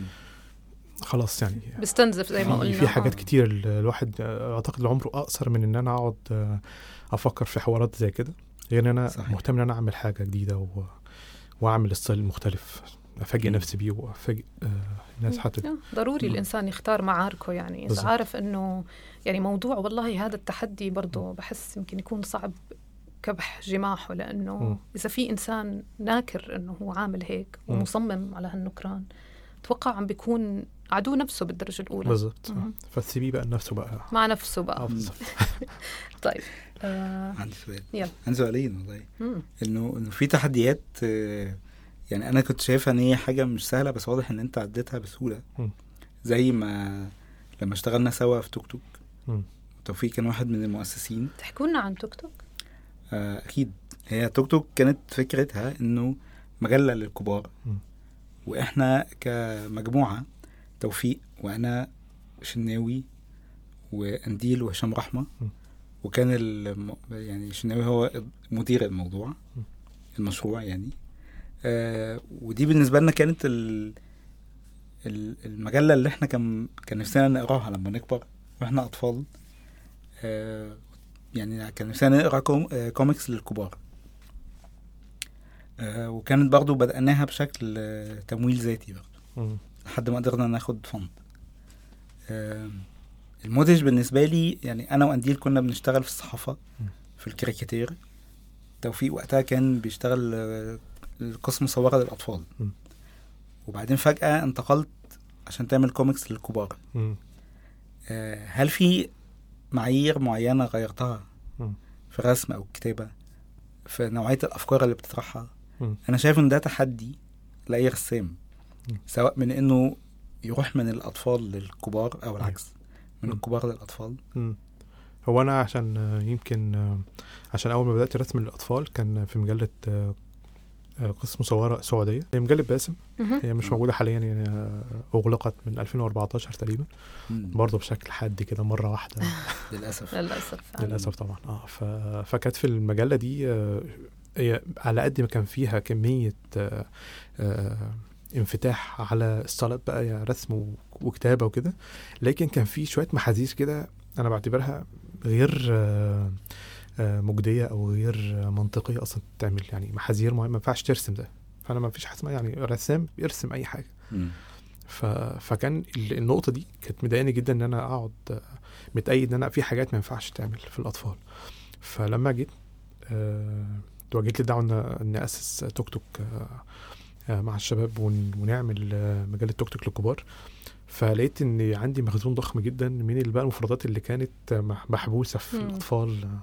خلاص يعني بيستنزف زي ما في- قلنا في حاجات آه. كتير ال- الواحد آه، اعتقد العمر اقصر من ان انا اقعد آه، افكر في حوارات زي كده غير ان انا صحيح. مهتم ان انا اعمل حاجه جديده و... واعمل ستايل مختلف افاجئ مم. نفسي بيه وافاجئ آه، الناس حتى آه، ضروري مم. الإنسان يختار معاركه يعني إذا بالظبط. عارف إنه يعني موضوع والله هذا التحدي برضه بحس يمكن يكون صعب كبح جماحه لأنه مم. إذا في إنسان ناكر إنه هو عامل هيك مم. ومصمم على هالنكران أتوقع عم بيكون عدو نفسه بالدرجة الأولى بالظبط مم. فتسيبيه بقى لنفسه بقى مع نفسه اه بقى بالظبط طيب آه عندي سؤال يلا. عندي سؤالين والله مم. انه انه في تحديات آه، يعني انا كنت شايفها ان هي حاجه مش سهله بس واضح ان انت عديتها بسهوله مم. زي ما لما اشتغلنا سوا في توك توك مم. توفيق كان واحد من المؤسسين تحكوا لنا عن توك توك آه، اكيد هي توك توك كانت فكرتها انه مجله للكبار مم. واحنا كمجموعه توفيق وانا شناوي وانديل وهشام رحمه مم. وكان الم... يعني شناوي هو مدير الموضوع المشروع يعني آه ودي بالنسبه لنا كانت ال ال- المجله اللي احنا كان كان نفسنا نقراها لما نكبر واحنا اطفال آه يعني كان نفسنا نقرا كوم آه كوميكس للكبار آه وكانت برضو بدأناها بشكل آه تمويل ذاتي برضو مم. لحد ما قدرنا ناخد فند آم، المدهش بالنسبة لي يعني أنا وأنديل كنا بنشتغل في الصحافة مم. في الكاريكاتير توفيق وقتها كان بيشتغل آه، القسم مصورة للأطفال مم. وبعدين فجأة انتقلت عشان تعمل كوميكس للكبار مم. آه، هل في معايير معينة غيرتها مم. في الرسم أو الكتابة في نوعية الأفكار اللي بتطرحها مم. أنا شايف إن ده تحدي لأي رسام مم. سواء من إنه يروح من الأطفال للكبار أو العكس من مم. الكبار للأطفال مم. هو انا عشان آه، يمكن آه، عشان اول ما بدات رسم للاطفال كان في مجله آه، آه، قسم مصوره سعوديه هي مجله باسم مهم. هي مش موجوده حاليا يعني آه، اغلقت من 2014 تقريبا مم. برضه بشكل حاد كده مره واحده للأسف للأسف فعلاً. للاسف طبعا اه ف... فكانت في المجله دي آه، هي على قد ما كان فيها كميه آه، آه، انفتاح على الصالات بقى يا رسم و- وكتابه وكده لكن كان في شويه محاذير كده انا بعتبرها غير آه، آه، مجديه او غير آه، منطقيه اصلا تتعمل يعني محاذير مهمه ما ينفعش ترسم ده فانا ما فيش حاجه اسمها يعني رسام بيرسم اي حاجه مم. ف... فكان ال- النقطه دي كانت مضايقاني جدا ان انا اقعد آه، متأيد ان انا في حاجات ما ينفعش تعمل في الاطفال فلما جيت آه، تواجهت لي الدعوه ان ان اسس توك توك آه، آه، مع الشباب ون... ونعمل آه، مجله توك توك للكبار فلقيت ان عندي مخزون ضخم جدا من ال- بقى المفردات اللي كانت آه، مح- محبوسه في مم. الاطفال آه،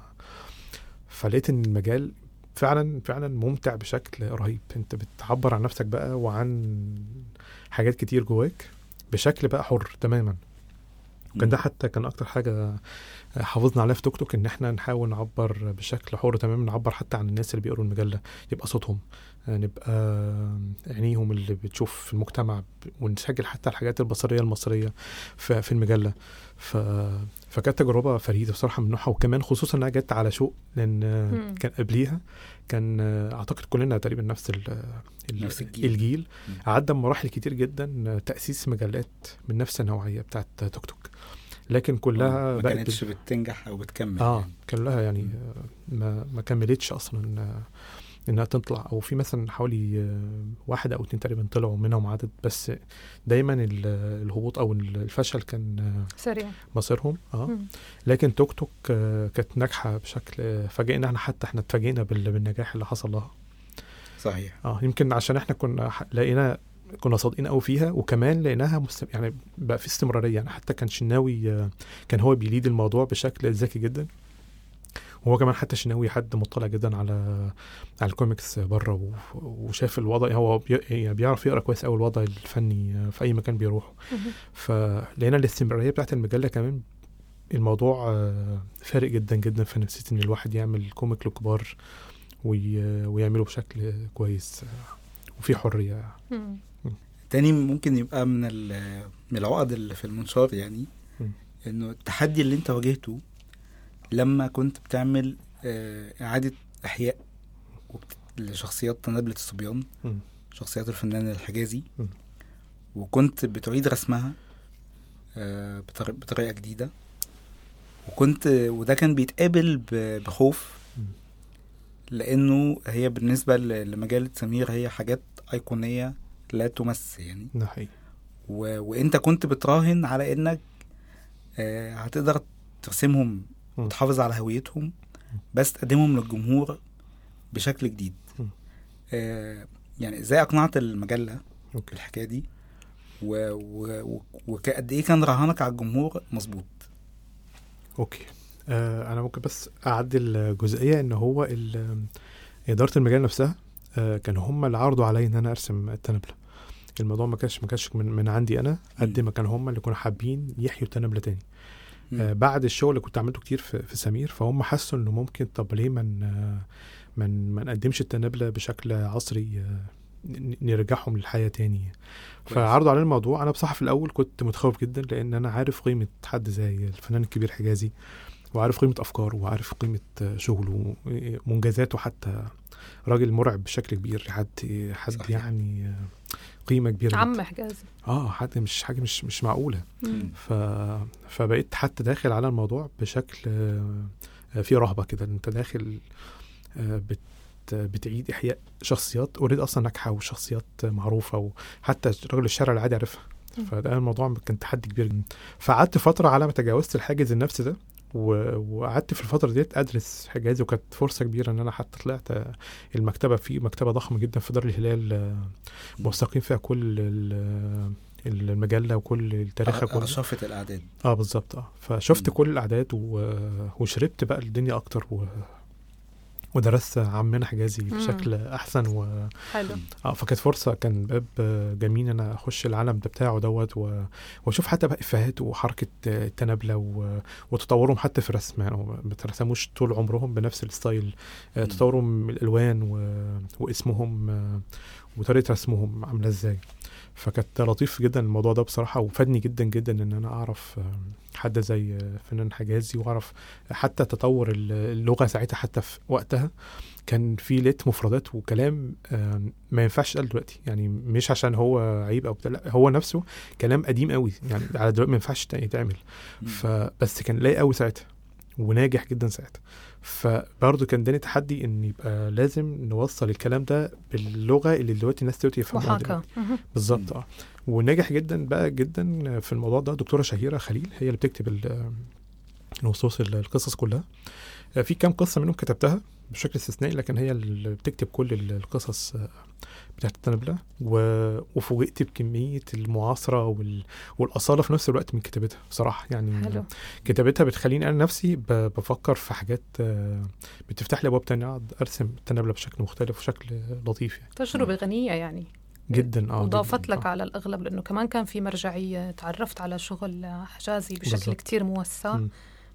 فلقيت ان المجال فعلا فعلا ممتع بشكل رهيب انت بتعبر عن نفسك بقى وعن حاجات كتير جواك بشكل بقى حر تماما كان ده حتى كان اكتر حاجه حافظنا عليها في توك توك ان احنا نحاول نعبر بشكل حر تماما نعبر حتى عن الناس اللي بيقروا المجله يبقى صوتهم نبقى عينيهم اللي بتشوف في المجتمع ب- ونسجل حتى الحاجات البصريه المصريه في, في المجله ف... فكانت تجربه فريده بصراحه من نوعها وكمان خصوصا انها جت على شوق لان مم. كان قبليها كان اعتقد كلنا تقريبا نفس ال... ال- نفس الجيل. الجيل مم. عدى مراحل كتير جدا تاسيس مجلات من نفس النوعيه بتاعت توك توك لكن كلها ما بقت كانتش بتنجح أو بتكمل اه يعني. كلها يعني مم. آه، ما ما كملتش اصلا آه، انها تطلع او في مثلا حوالي آه، واحد او اتنين تقريبا طلعوا منهم عدد بس دايما ال- الهبوط او الفشل كان آه، سريع مصيرهم اه مم. لكن توك توك آه، كانت ناجحه بشكل آه، فاجئنا احنا حتى احنا اتفاجئنا بال- بالنجاح اللي حصل لها صحيح اه يمكن عشان احنا كنا ح- لقينا كنا صادقين قوي فيها وكمان لقيناها مست... يعني بقى في استمراريه يعني حتى كان شناوي آه، كان هو بيليد الموضوع بشكل ذكي جدا وهو كمان حتى شناوي حد مطلع جدا على على الكوميكس بره و... وشاف الوضع هو بي... يعني بيعرف يقرا كويس قوي الوضع الفني آه، في اي مكان بيروحه مهم. فلقينا الاستمراريه بتاعت المجله كمان الموضوع آه، فارق جدا جدا في نفسيه ان الواحد يعمل كوميك لكبار وي... ويعمله بشكل كويس آه، وفي حريه مم. تاني ممكن يبقى من ال- من العقد اللي في المنشار يعني مم. انه التحدي اللي انت واجهته لما كنت بتعمل آه، اعادة احياء وبت- لشخصيات تنابلة الصبيان مم. شخصيات الفنان الحجازي مم. وكنت بتعيد رسمها آه، بطر- بطريقة جديدة وكنت وده كان بيتقابل ب- بخوف مم. لانه هي بالنسبة ل- لمجلة سمير هي حاجات ايقونية لا تمس يعني ده حقيقي و... وانت كنت بتراهن على انك آه هتقدر ترسمهم مم. وتحافظ على هويتهم بس تقدمهم للجمهور بشكل جديد مم. آه يعني ازاي اقنعت المجله اوكي بالحكايه دي و... و... و... وقد ايه كان رهانك على الجمهور مظبوط اوكي آه انا ممكن بس اعدل جزئيه ان هو ال- اداره المجال نفسها آه كانوا هم اللي عرضوا عليا ان انا ارسم التنبله الموضوع ما كانش ما كانش من, من عندي انا قد ما كانوا هم اللي كانوا حابين يحيوا التنبله تاني آه بعد الشغل اللي كنت عملته كتير في, في سمير فهم حسوا انه ممكن طب ليه ما من من ما نقدمش التنبله بشكل عصري آه، ن- نرجعهم للحياه تاني كويس. فعرضوا علينا الموضوع انا بصراحه في الاول كنت متخوف جدا لان انا عارف قيمه حد زي الفنان الكبير حجازي وعارف قيمه افكاره وعارف قيمه آه، شغله ومنجزاته حتى راجل مرعب بشكل كبير حد حد صحيح. يعني آه، قيمه كبيره عم جداً. حجازي اه حد مش حاجه مش مش معقوله مم. ف... فبقيت حتى داخل على الموضوع بشكل آه، فيه رهبه كده انت داخل آه، بت بتعيد احياء شخصيات اوريدي اصلا ناجحه وشخصيات معروفه وحتى رجل الشارع العادي عارفها مم. فده الموضوع كان تحدي كبير جدا فقعدت فتره على ما تجاوزت الحاجز النفسي ده و- وقعدت في الفتره ديت ادرس حجازي وكانت فرصه كبيره ان انا حتى طلعت آه، المكتبه في مكتبه ضخمه جدا في دار الهلال آه، موثقين فيها كل ال- المجله وكل تاريخها كله رشافة الأعداد اه بالظبط اه فشفت مم. كل الاعداد و... وشربت بقى الدنيا اكتر و... ودرست عمنا حجازي مم. بشكل احسن و... حلو اه فكانت فرصه كان باب آه، جميل ان انا اخش العالم ده بتاعه دوت و... واشوف حتى بقى افيهات وحركه آه، التنابله و... وتطورهم حتى في الرسم يعني هم ما بترسموش طول عمرهم بنفس الستايل آه، مم. تطورهم الالوان و... واسمهم آه، وطريقه رسمهم عامله ازاي فكانت لطيف جدا الموضوع ده بصراحه وفادني جدا جدا ان انا اعرف آه، حد زي آه، فنان حجازي واعرف حتى تطور ال- اللغه ساعتها حتى في وقتها كان في لقيت مفردات وكلام آه، ما ينفعش يتقال دلوقتي يعني مش عشان هو عيب او بتاع لا هو نفسه كلام قديم قوي يعني على دلوقتي ما ينفعش يتعمل مم. فبس كان لايق قوي ساعتها وناجح جدا ساعتها فبرضه كان اداني تحدي ان يبقى لازم نوصل الكلام ده باللغه اللي دلوقتي الناس دلوقتي يفهموها محاكاة دلوقتي. مهم. بالظبط اه ونجح جدا بقى جدا في الموضوع ده دكتوره شهيره خليل هي اللي بتكتب ال- نصوص ال- القصص كلها آه، في كام قصه منهم كتبتها بشكل استثنائي لكن هي اللي بتكتب كل ال- القصص آه، بتاعت التنبله و- وفوجئت بكميه المعاصره وال... والاصاله في نفس الوقت من كتابتها بصراحه يعني حلو كتابتها بتخليني انا نفسي ب- بفكر في حاجات آه، بتفتح لي ابواب تانية اقعد ارسم التنبله بشكل مختلف وشكل لطيف يعني تجربة غنية يعني جدا اه وضافت جداً، لك آه. على الأغلب لأنه كمان كان في مرجعية تعرفت على شغل حجازي بشكل بالظبط. كتير موسع مم.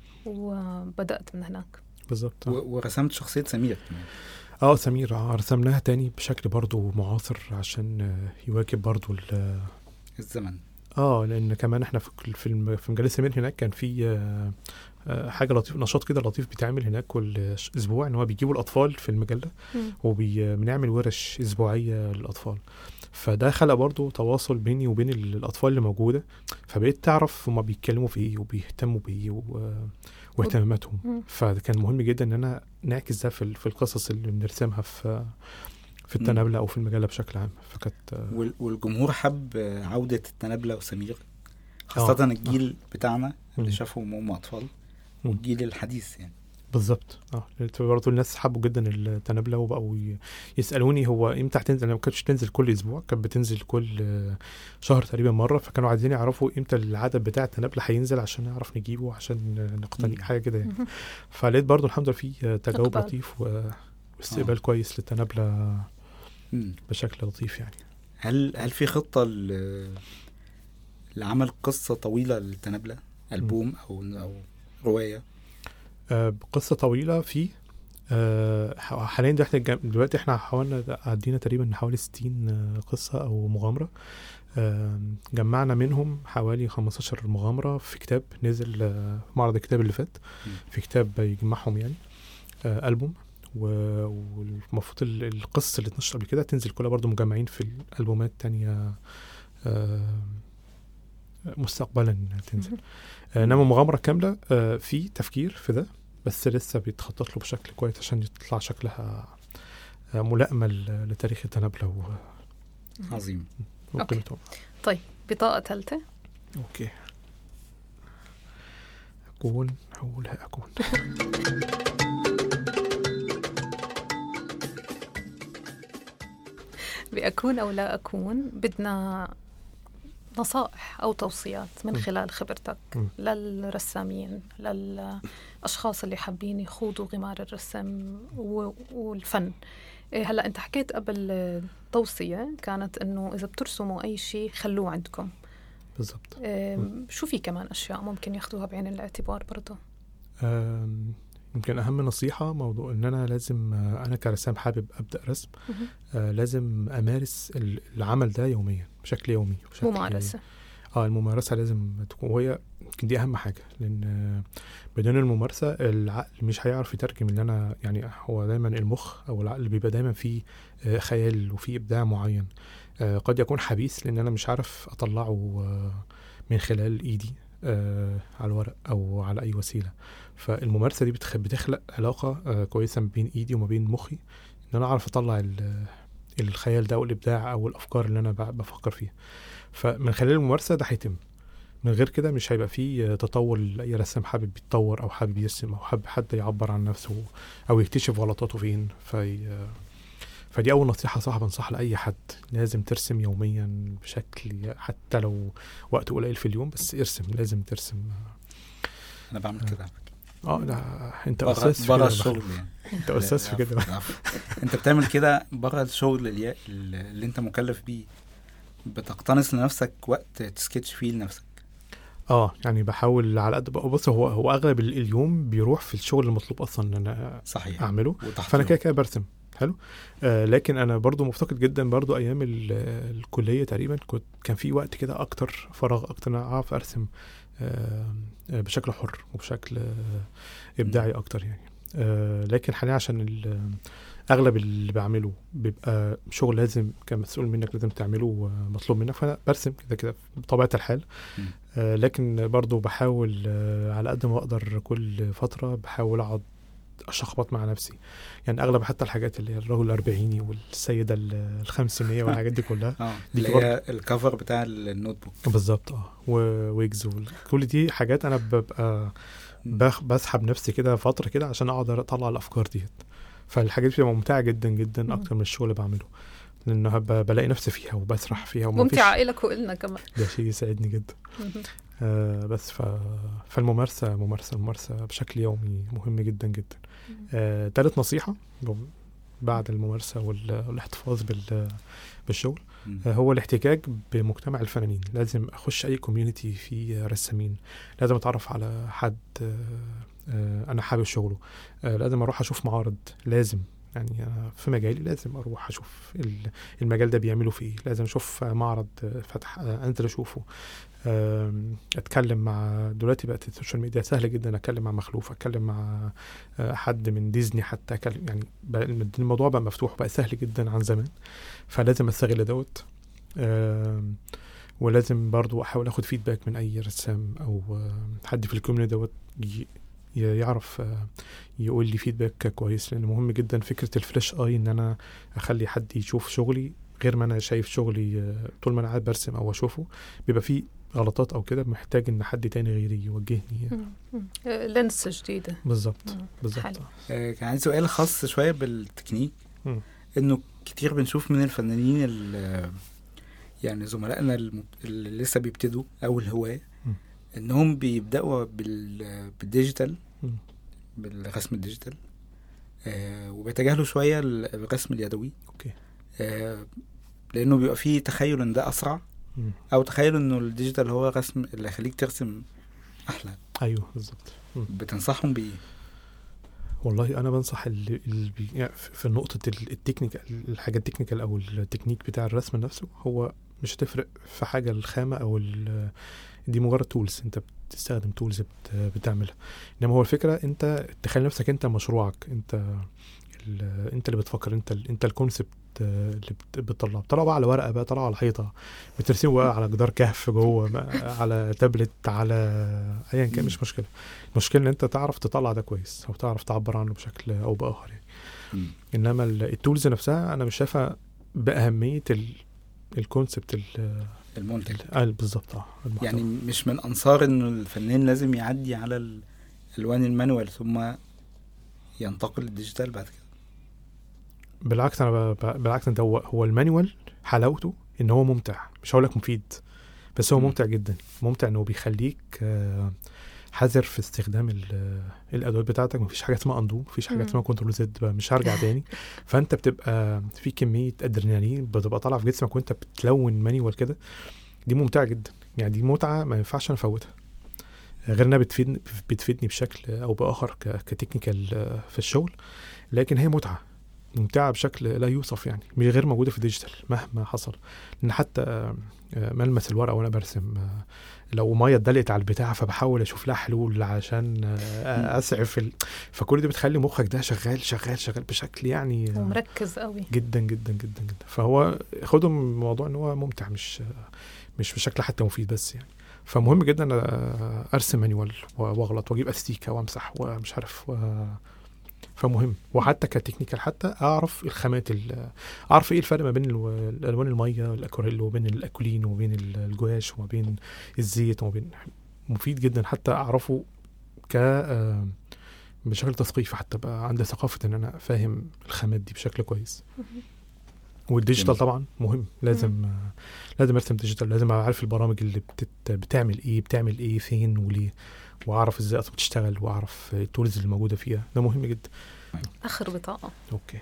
وبدأت من هناك بالظبط و- آه. ورسمت شخصية سمير كمان. اه سمير آه، رسمناها تاني بشكل برضو معاصر عشان آه، يواكب برضو ال- الزمن اه لان كمان احنا في كل- في الم- في مجال سمير هناك كان في آه، آه، حاجه لطيف نشاط كده لطيف بيتعمل هناك كل ش- اسبوع ان هو بيجيبوا الاطفال في المجله مم. وبنعمل ورش اسبوعيه للاطفال فده خلق برضو تواصل بيني وبين ال- الاطفال اللي موجوده فبقيت تعرف هما بيتكلموا في ايه وبيهتموا بايه و- واهتماماتهم مم. فكان مهم جدا ان انا نعكس ده في ال- في القصص اللي بنرسمها في في مم. التنابله او في المجله بشكل عام فكانت آه، وال- والجمهور حب آه، عودة التنابلة وسمير خاصة آه. الجيل بتاعنا اللي مم. شافهم هم أطفال مم. والجيل الحديث يعني بالظبط اه لقيت برضه الناس حبوا جدا التنابله وبقوا ي- يسالوني هو امتى هتنزل انا ما كانتش تنزل كل اسبوع كانت بتنزل كل آه، شهر تقريبا مره فكانوا عايزين يعرفوا امتى العدد بتاع التنابله هينزل عشان نعرف نجيبه عشان نقتني مم. حاجه كده يعني مهم. فلقيت برضه الحمد لله في آه، تجاوب إقبال. لطيف و- واستقبال كويس للتنابله مم. بشكل لطيف يعني هل هل في خطة ل- لعمل قصة طويلة للتنابلة ألبوم أو أو رواية آه، قصة طويلة في آه، ح- حاليا ده احنا جم- دلوقتي احنا حاولنا عدينا تقريبا حوالي 60 آه، قصة أو مغامرة آه، جمعنا منهم حوالي 15 مغامرة في كتاب نزل آه، في معرض الكتاب اللي فات مم. في كتاب يجمعهم يعني آه، ألبوم و- والمفروض ال- القصص اللي اتنشر قبل كده تنزل كلها برضو مجمعين في الألبومات تانية آه، مستقبلا تنزل مهم. آه، انما مغامره كامله آه، في تفكير في ده بس لسه بيتخطط له بشكل كويس عشان يطلع شكلها آه، ملائمه ل- لتاريخ التنابله و- عظيم وقيمته بطاقة ثالثة اوكي اكون اقولها اكون بأكون أو لا أكون بدنا نصائح أو توصيات من م. خلال خبرتك م. للرسامين للأشخاص اللي حابين يخوضوا غمار الرسم و- والفن إيه هلا انت حكيت قبل آه، توصيه كانت انه اذا بترسموا اي شيء خلوه عندكم بالظبط إيه م. شو في كمان اشياء ممكن ياخذوها بعين الاعتبار برضه آم، يمكن اهم نصيحه موضوع ان انا لازم آه، انا كرسام حابب ابدا رسم مهم. آه، لازم امارس ال- العمل ده يوميا بشكل يومي بشكل ممارسه اه الممارسه لازم تكون وهي يمكن دي اهم حاجه لان آه، بدون الممارسه العقل مش هيعرف يترجم اللي انا يعني هو دايما المخ او العقل بيبقى دايما فيه آه، خيال وفيه ابداع معين آه، قد يكون حبيس لان انا مش عارف اطلعه آه، من خلال ايدي آه، على الورق او على اي وسيله فالممارسه دي بتخ- بتخلق علاقه آه، كويسه ما بين ايدي وما بين مخي ان انا اعرف اطلع ال- الخيال ده والابداع او الافكار اللي انا ب- بفكر فيها فمن خلال الممارسه ده هيتم من غير كده مش هيبقى فيه تطور لاي رسام حابب يتطور او حابب يرسم او حابب حد يعبر عن نفسه او يكتشف غلطاته فين في فدي اول نصيحه صح بنصح لاي حد لازم ترسم يوميا بشكل حتى لو وقت قليل في اليوم بس ارسم لازم ترسم انا بعمل كده على فكرة. اه ده انت بره استاذ في بره كده الشغل يعني انت استاذ في كده العفو، العفو. انت بتعمل كده بره الشغل اللي, اللي انت مكلف بيه بتقتنص لنفسك وقت تسكتش فيه لنفسك اه يعني بحاول على قد بقى بص هو هو اغلب ال- اليوم بيروح في الشغل المطلوب اصلا ان انا صحيح اعمله وتحضيره. فانا كده كده برسم حلو آه لكن انا برضو مفتقد جدا برضو ايام ال- الكليه تقريبا كنت كان في وقت كده اكتر فراغ اكتر ان انا اعرف ارسم آه آه، بشكل حر وبشكل آه ابداعي اكتر يعني آه لكن حاليا عشان ال- اغلب اللي بعمله بيبقى شغل لازم كمسؤول منك لازم تعمله ومطلوب منك فانا برسم كده كده بطبيعه الحال مم. آه لكن برضو بحاول آه على قد ما اقدر كل فتره بحاول اقعد اشخبط مع نفسي يعني اغلب حتى الحاجات اللي هي الرجل الاربعيني والسيده ال- الخمسينيه والحاجات دي كلها اه دي اللي برضه. هي الكفر بتاع النوت بوك بالظبط اه وويجز وال- كل دي حاجات انا ببقى بخ بسحب نفسي كده فتره كده عشان اقدر اطلع الافكار ديت فالحاجات دي بتبقى ممتعه جدا جدا مم. اكتر من الشغل اللي بعمله لانه ب- بلاقي نفسي فيها وبسرح فيها وما ممتعة فيش إلك وإلنا كمان ده شيء يسعدني جدا آه بس ف... فالممارسة ممارسة الممارسة بشكل يومي مهم جدا جدا آه تالت نصيحة ب- بعد الممارسة وال... والاحتفاظ بال... بالشغل مم. آه هو الاحتكاك بمجتمع الفنانين لازم أخش أي كوميونتي فيه رسامين لازم أتعرف على حد آه آه أنا حابب شغله آه لازم أروح أشوف معارض لازم يعني أنا في مجالي لازم أروح أشوف ال- المجال ده بيعملوا فيه إيه لازم أشوف معرض آه، فتح آه، أنزل أشوفه آم، اتكلم مع دلوقتي بقت السوشيال ميديا سهل جدا اتكلم مع مخلوف اتكلم مع آه، حد من ديزني حتى أكلم يعني بقى الموضوع بقى مفتوح بقى سهل جدا عن زمان فلازم استغل دوت آم، ولازم برضو احاول اخد فيدباك من اي رسام او آه، حد في الكوميونتي دوت ي- ي- يعرف آه، يقول لي فيدباك كويس لان مهم جدا فكره الفريش اي ان انا اخلي حد يشوف شغلي غير ما انا شايف شغلي آه، طول ما انا قاعد برسم او اشوفه بيبقى فيه غلطات او كده محتاج ان حد تاني غيري يوجهني لينس جديدة بالظبط مم. بالظبط حلو. آه، كان عندي سؤال خاص شويه بالتكنيك مم. انه كتير بنشوف من الفنانين ال- يعني زملائنا الم- اللي لسه بيبتدوا او الهواة مم. انهم بيبداوا بال- بالديجيتال مم. بالرسم الديجيتال آه وبيتجاهلوا شويه ال- الرسم اليدوي اوكي آه لانه بيبقى فيه تخيل ان ده اسرع مم. او تخيل انه الديجيتال هو رسم اللي يخليك ترسم احلى ايوه بالظبط مم. بتنصحهم بايه والله انا بنصح اللي, اللي بي... يعني في في نقطه ال- التكنيك الحاجه التكنيكال او التكنيك بتاع الرسم نفسه هو مش هتفرق في حاجه الخامه او ال... دي مجرد تولز انت بتستخدم تولز بت... بتعملها انما هو الفكره انت تخيل نفسك انت مشروعك انت ال... انت اللي بتفكر انت ال... انت الكونسبت اللي بت... بتطلعه بتطلعه بقى على ورقه بقى طلعه على حيطه بترسمه بقى على جدار كهف جوه بقى على تابلت على ايا كان مش مشكله المشكله ان انت تعرف تطلع ده كويس او تعرف تعبر عنه بشكل او باخر يعني مم. انما ال- التولز نفسها انا مش شايفها باهميه ال... الكونسبت ال- المنتج ال- آه، بالظبط اه المحتوى. يعني مش من انصار انه الفنان لازم يعدي على الالوان المانوال ثم ينتقل للديجيتال بعد كده بالعكس انا ب... ب- بالعكس انت هو هو المانيوال حلاوته ان هو ممتع مش هقول لك مفيد بس هو مم. ممتع جدا ممتع انه بيخليك آه، حذر في استخدام ال- الادوات بتاعتك مفيش حاجه اسمها اندو مفيش حاجه مم. اسمها كنترول زد مش هرجع تاني فانت بتبقى في كميه ادرينالين بتبقى طالعه في جسمك وانت بتلون مانيوال كده دي ممتعه جدا يعني دي متعه ما ينفعش انا افوتها غير انها بتفيدني بتفيدني بشكل او باخر ك- كتكنيكال آه، في الشغل لكن هي متعه ممتعه بشكل لا يوصف يعني مش غير موجوده في الديجيتال مهما حصل لان حتى آه، آه، ملمس الورقه وانا برسم آه، لو ميه اتدلقت على البتاع فبحاول اشوف لها حلول عشان آه، اسعف ال... فكل دي بتخلي مخك ده شغال شغال شغال بشكل يعني آه، ومركز قوي جدا جدا جدا جدا فهو خدوا من الموضوع ان هو ممتع مش مش بشكل حتى مفيد بس يعني فمهم جدا آه، ارسم مانيوال و- واغلط واجيب استيكه وامسح ومش عارف و... فمهم وحتى كتكنيكال حتى اعرف الخامات ال- اعرف ايه الفرق ما بين الو- الالوان الميه الاكوريل وبين الاكولين وبين ال- الجواش وما بين الزيت وما بين مفيد جدا حتى اعرفه ك آه، بشكل تثقيفي حتى بقى عندي ثقافه ان انا فاهم الخامات دي بشكل كويس والديجيتال جميل. طبعا مهم لازم آه، لازم ارسم ديجيتال لازم اعرف البرامج اللي بتت بتعمل ايه بتعمل ايه فين وليه واعرف ازاي اصلا بتشتغل واعرف التولز اللي موجوده فيها ده مهم جدا اخر بطاقه اوكي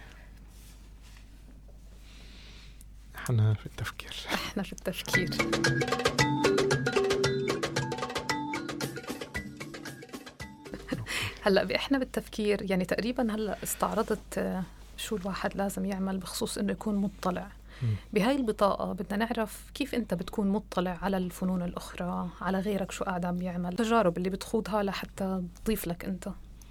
احنا في التفكير احنا في التفكير هلا باحنا بالتفكير يعني تقريبا هلا استعرضت آه، شو الواحد لازم يعمل بخصوص انه يكون مطلع مم. بهاي البطاقة بدنا نعرف كيف أنت بتكون مطلع على الفنون الأخرى على غيرك شو قاعد عم بيعمل التجارب اللي بتخوضها لحتى تضيف لك أنت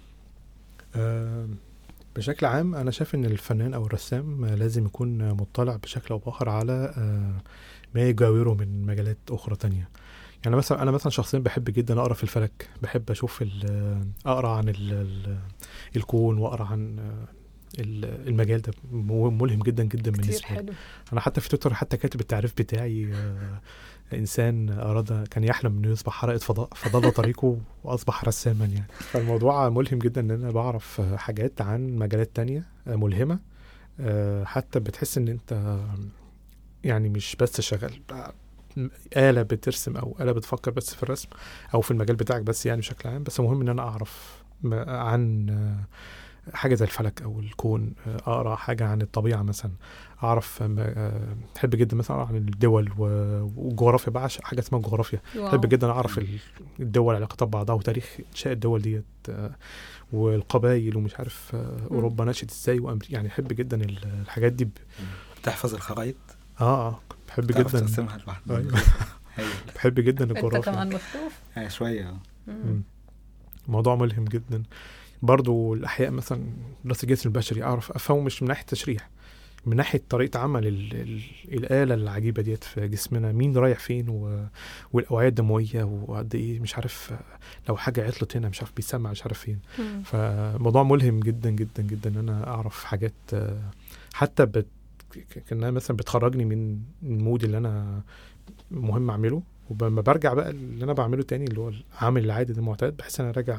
آه، بشكل عام انا شايف ان الفنان او الرسام آه، لازم يكون مطلع بشكل او باخر على آه، ما يجاوره من مجالات اخرى تانية يعني مثلا انا مثلا شخصيا بحب جدا اقرا في الفلك بحب اشوف ال- اقرا عن ال ال الكون واقرا عن آه، ال- المجال ده مو- ملهم جدا جدا كتير بالنسبه لي حلو انا حتى في تويتر حتى كاتب التعريف بتاعي آه، انسان اراد كان يحلم انه يصبح حلقه فضاء فضل طريقه واصبح رساما يعني فالموضوع ملهم جدا ان انا بعرف آه، حاجات عن مجالات تانية آه، ملهمه آه، حتى بتحس ان انت آه، يعني مش بس شغال آه، آلة بترسم أو آلة بتفكر بس في الرسم أو في المجال بتاعك بس يعني بشكل عام بس مهم إن أنا أعرف ما- عن آه، حاجة زي الفلك أو الكون آه، أقرأ حاجة عن الطبيعة مثلا أعرف آه، آه، بحب جدا مثلا أقرأ عن الدول و- والجغرافيا بعشق حاجة اسمها جغرافيا بحب جدا أعرف ال- الدول علاقتها ببعضها وتاريخ إنشاء الدول ديت آه، والقبائل ومش عارف آه، أوروبا نشأت إزاي وأمريكا يعني أحب جدا ال- الحاجات دي ب... تحفظ الخرايط آه آه بحب تعرف جدا ترسمها لوحدها أيوة. هايل. بحب جدا أنت الجغرافيا كمان مخطوف آه، شويه آه. مم. مم. موضوع ملهم جدا برضو الأحياء مثلا دراسة الجسم البشري أعرف أفهمه مش من ناحية تشريح من ناحية طريقة عمل ال ال الآلة العجيبة ديت في جسمنا مين رايح فين و... والأوعية الدموية وقد إيه مش عارف آه، لو حاجة عطلت هنا مش عارف بيسمع مش عارف فين مم. فموضوع ملهم جدا جدا جدا ان انا اعرف حاجات آه، حتى بت ك- كانها مثلا بتخرجني من المود اللي انا مهم اعمله ولما برجع بقى اللي انا بعمله تاني اللي هو العمل العادي ده المعتاد بحس ان انا راجع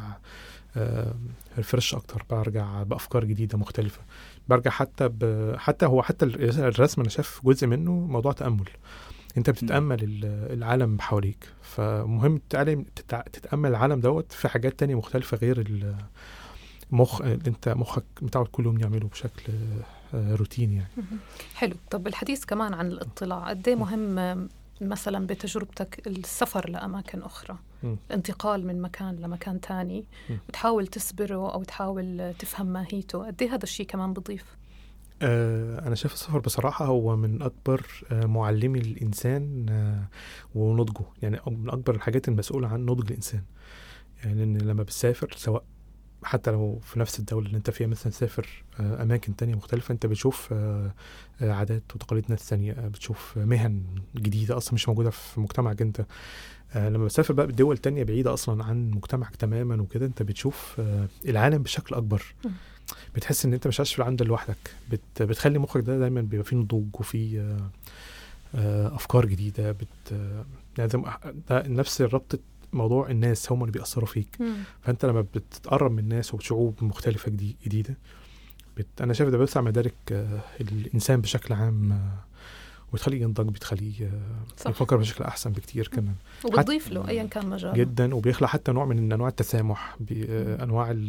فريش اكتر برجع بافكار جديده مختلفه برجع حتى ب... حتى هو حتى ال- الرسم انا شايف جزء منه موضوع تامل انت بتتامل ال- العالم حواليك فمهم تتعلم تتع- تتامل العالم دوت في حاجات تانية مختلفه غير ال- مخ اللي انت مخك متعود كل يوم يعمله بشكل آه، روتيني يعني حلو طب الحديث كمان عن الاطلاع قد ايه مهم آم، مثلا بتجربتك السفر لأماكن أخرى مم. الانتقال من مكان لمكان تاني مم. وتحاول تسبره أو تحاول تفهم ماهيته قد ايه هذا الشيء كمان بضيف آه، أنا شايف السفر بصراحة هو من أكبر آه، معلمي الإنسان آه، ونضجه يعني أو من أكبر الحاجات المسؤولة عن نضج الإنسان يعني إن لما بتسافر سواء حتى لو في نفس الدولة اللي أنت فيها مثلا سافر آه، أماكن تانية مختلفة أنت بتشوف آه، آه، عادات وتقاليد ناس تانية آه، بتشوف مهن جديدة أصلا مش موجودة في مجتمعك أنت آه، لما بتسافر بقى بدول تانية بعيدة أصلا عن مجتمعك تماما وكده أنت بتشوف آه، العالم بشكل أكبر مم. بتحس ان انت مش عايش في العالم ده لوحدك بت بتخلي مخك ده دايما بيبقى فيه نضوج وفيه آه، آه، افكار جديده بت آه، يعني زي ما- ده نفس ربطه موضوع الناس هم اللي بيأثروا فيك فانت لما بتتقرب من ناس وشعوب مختلفه جدي- جديده بت... انا شايف ده بيوسع مدارك آه، الانسان بشكل عام آه، وبتخليه ينضج بتخليه آه، صح. يفكر بشكل احسن بكتير كمان وبتضيف له أيا كان مجاله جدا وبيخلق حتى نوع من انواع التسامح بانواع ال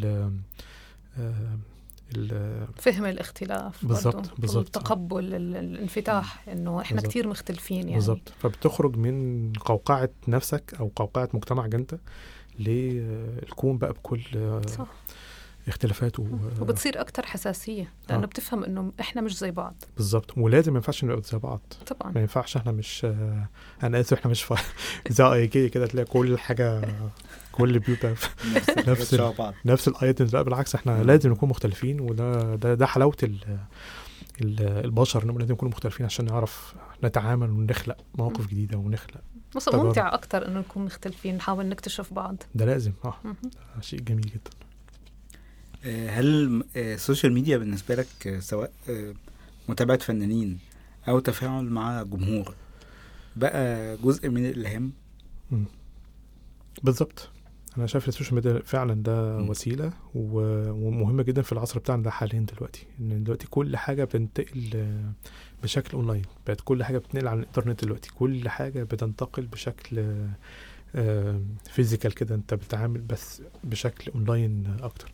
آه، ال- فهم الاختلاف بالظبط، برضو. بالظبط. والتقبل ال- الانفتاح انه احنا بالظبط. كتير مختلفين يعني بالظبط فبتخرج من قوقعة نفسك أو قوقعة مجتمعك أنت للكون بقى بكل آه، صح اختلافات و... وبتصير اكثر حساسيه لانه آه. بتفهم انه احنا مش زي بعض بالظبط ولازم ما ينفعش نبقى زي بعض طبعا ما ينفعش احنا مش آه، انا اسف احنا مش ف... زي اي كي كده تلاقي كل حاجه كل البيوت نفس نفس شبه بعض نفس الايتمز لا بالعكس احنا مم. لازم نكون مختلفين وده ده, ده حلاوه ال ال- البشر انهم لازم يكونوا مختلفين عشان نعرف نتعامل ونخلق مواقف جديده ونخلق بس تجارب. ممتع اكثر انه نكون مختلفين نحاول نكتشف بعض ده لازم اه مهم. ده شيء جميل جدا آه، هل آه، السوشيال ميديا بالنسبة لك آه، سواء آه، متابعة فنانين أو تفاعل مع جمهور بقى جزء من الإلهام بالظبط انا شايف السوشيال ميديا فعلا ده مم. وسيله و- ومهمه جدا في العصر بتاعنا ده حاليا دلوقتي ان دلوقتي كل حاجه بتنتقل آه، بشكل اونلاين بقت كل حاجه بتنقل على الانترنت دلوقتي كل حاجه بتنتقل بشكل فيزيكال كده انت بتتعامل بس بشكل اونلاين اكتر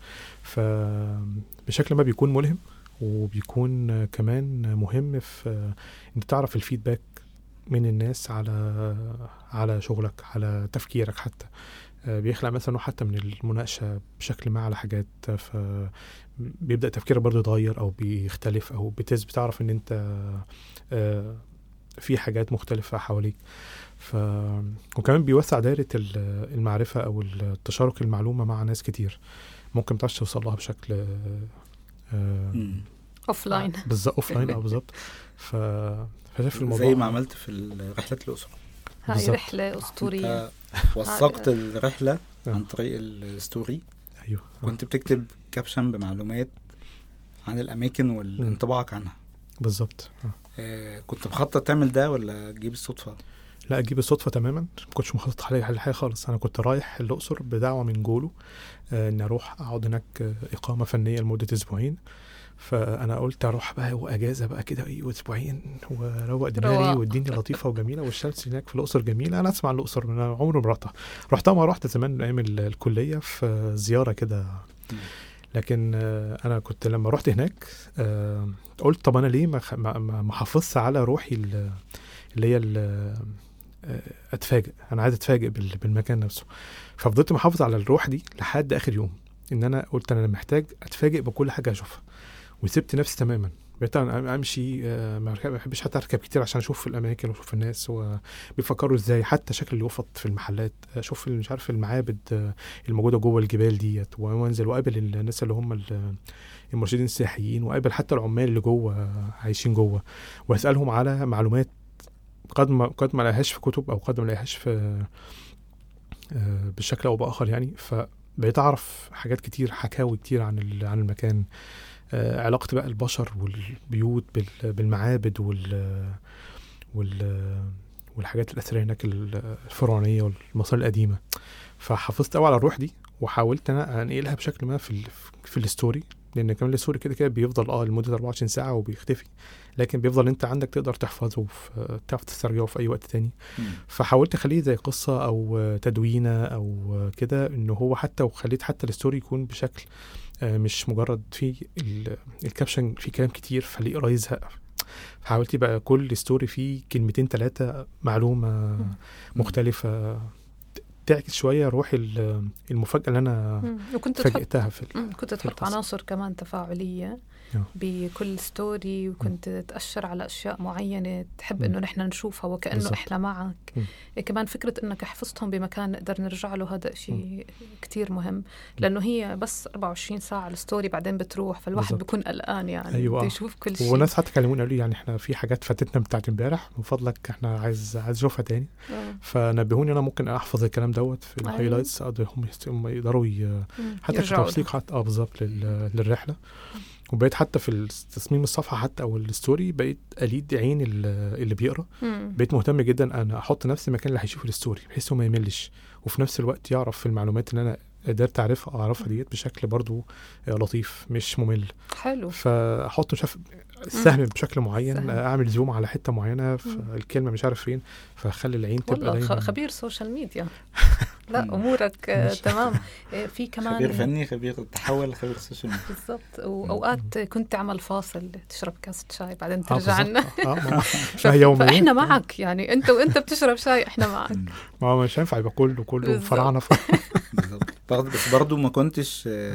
فبشكل ما بيكون ملهم وبيكون آه، كمان مهم في آه، انت تعرف الفيدباك من الناس على على شغلك على تفكيرك حتى آه، بيخلق مثلا حتى من المناقشة بشكل ما على حاجات آه، ف بيبدأ تفكيرك برضه يتغير أو بيختلف أو بتز بتعرف إن أنت آه، في حاجات مختلفة حواليك ف وكمان بيوسع دايرة ال- المعرفة أو التشارك المعلومة مع ناس كتير ممكن متعرفش توصل لها بشكل آه، مم. اوف لاين بالظبط اوف لاين اه بالظبط ف فشايف الموضوع زي ما عملت في رحلة الأسرة هاي بالظبط. رحله اسطوريه أنت وثقت الرحلة آه. عن طريق الستوري ايوه آه، كنت بتكتب كابشن بمعلومات عن الأماكن والانطباعك عنها بالظبط آه. آه، كنت مخطط تعمل ده ولا تجيب الصدفة؟ لا اجيب الصدفه تماما ما كنتش مخطط على على حاجه خالص انا كنت رايح الاقصر بدعوه من جولو آه، اني اروح اقعد هناك آه، اقامه فنيه لمده اسبوعين فانا قلت اروح بقى واجازه بقى كده ايه اسبوعين واروق دماغي رواق. والدنيا لطيفه وجميله والشمس هناك في الاقصر جميله انا اسمع عن الاقصر انا عمري ما رحتها رحتها ما رحت زمان ايام ال- الكليه في زياره كده لكن آه، انا كنت لما رحت هناك آه، قلت طب انا ليه ما خ- ما ما- ما حافظش على روحي ال- اللي هي ال- آه، اتفاجئ انا عايز اتفاجئ بال- بالمكان نفسه ففضلت محافظ على الروح دي لحد اخر يوم ان انا قلت انا محتاج اتفاجئ بكل حاجه اشوفها وسبت نفسي تماما بقيت أنا امشي آه، ما بركب- ما بحبش حتى اركب كتير عشان اشوف الاماكن واشوف الناس وبيفكروا ازاي حتى شكل اليوفط في المحلات اشوف ال- مش عارف المعابد آه، الموجوده جوه الجبال ديت وانزل واقابل الناس اللي هم ال- المرشدين السياحيين واقابل حتى العمال اللي جوه آه، عايشين جوه واسالهم على معلومات قد ما قد ما لقاهاش في كتب او قد ما لقاهاش في آه، بشكل او باخر يعني فبقيت اعرف حاجات كتير حكاوي كتير عن ال- عن المكان آه، علاقة بقى البشر والبيوت بال- بالمعابد وال وال والحاجات الأثرية هناك الفرعونية والمصادر القديمة فحافظت قوي على الروح دي وحاولت انا انقلها بشكل ما في ال في الستوري لان كمان الستوري كده كده بيفضل اه لمده 24 ساعه وبيختفي لكن بيفضل انت عندك تقدر تحفظه في تعرف تسترجعه في اي وقت تاني مم. فحاولت اخليه زي قصه او تدوينه او كده ان هو حتى وخليت حتى الستوري يكون بشكل آه، مش مجرد في ال- الكابشن في كلام كتير فليه قرايه يزهق حاولت يبقى كل ستوري فيه كلمتين ثلاثه معلومه مختلفه ت- تعكس شويه روح ال- المفاجاه اللي انا مم. وكنت تحط فاجئتها في ال- مم. كنت تحط القصة. عناصر كمان تفاعلية آه. بكل ستوري وكنت تأشر على أشياء معينة تحب مم. إنه نحن نشوفها وكأنه بالضبط. إحنا معك مم. إيه كمان فكرة إنك حفظتهم بمكان نقدر نرجع له هذا شيء كتير مهم لأنه هي بس 24 ساعة الستوري بعدين بتروح فالواحد بالضبط. بيكون قلقان يعني أيوة. بده يشوف كل شيء وناس حتى كلموني قالوا لي يعني احنا في حاجات فاتتنا بتاعت امبارح من فضلك احنا عايز عايز اشوفها تاني آه. فنبهوني انا ممكن احفظ الكلام دوت في أيوة. الهايلايتس أقدر هم يست- هم يقدروا ي... مم. حتى يرجعوا كتوثيق له. حتى اه بالظبط لل... للرحله وبقيت حتى في تصميم الصفحه حتى او الستوري بقيت اليد عين ال- اللي بيقرا مم. بقيت مهتم جدا انا احط نفسي مكان اللي هيشوف الستوري بحيث هو ما يملش وفي نفس الوقت يعرف في المعلومات اللي انا قدرت اعرفها اعرفها ديت بشكل برضو آه، لطيف مش ممل حلو فاحط مش عارف السهم بشكل معين سهم. اعمل زوم على حته معينه فالكلمه مش عارف فين فاخلي العين تبقى والله خ- دايما خبير سوشيال ميديا لا مم. امورك آه، ماشي. تمام آه، في كمان خبير فني خبير تحول لخبير سوشيال ميديا بالضبط واوقات كنت تعمل فاصل تشرب كاسة شاي بعدين آه، ترجع بالظبط. لنا اه ما- ف- ما هي يوميا فاحنا معك يعني انت وانت بتشرب شاي احنا معك ما هو مش هينفع يبقى كله كله بالظبط. فراعنه ف... بالظبط برضه- بس برضه ما كنتش آه، آه.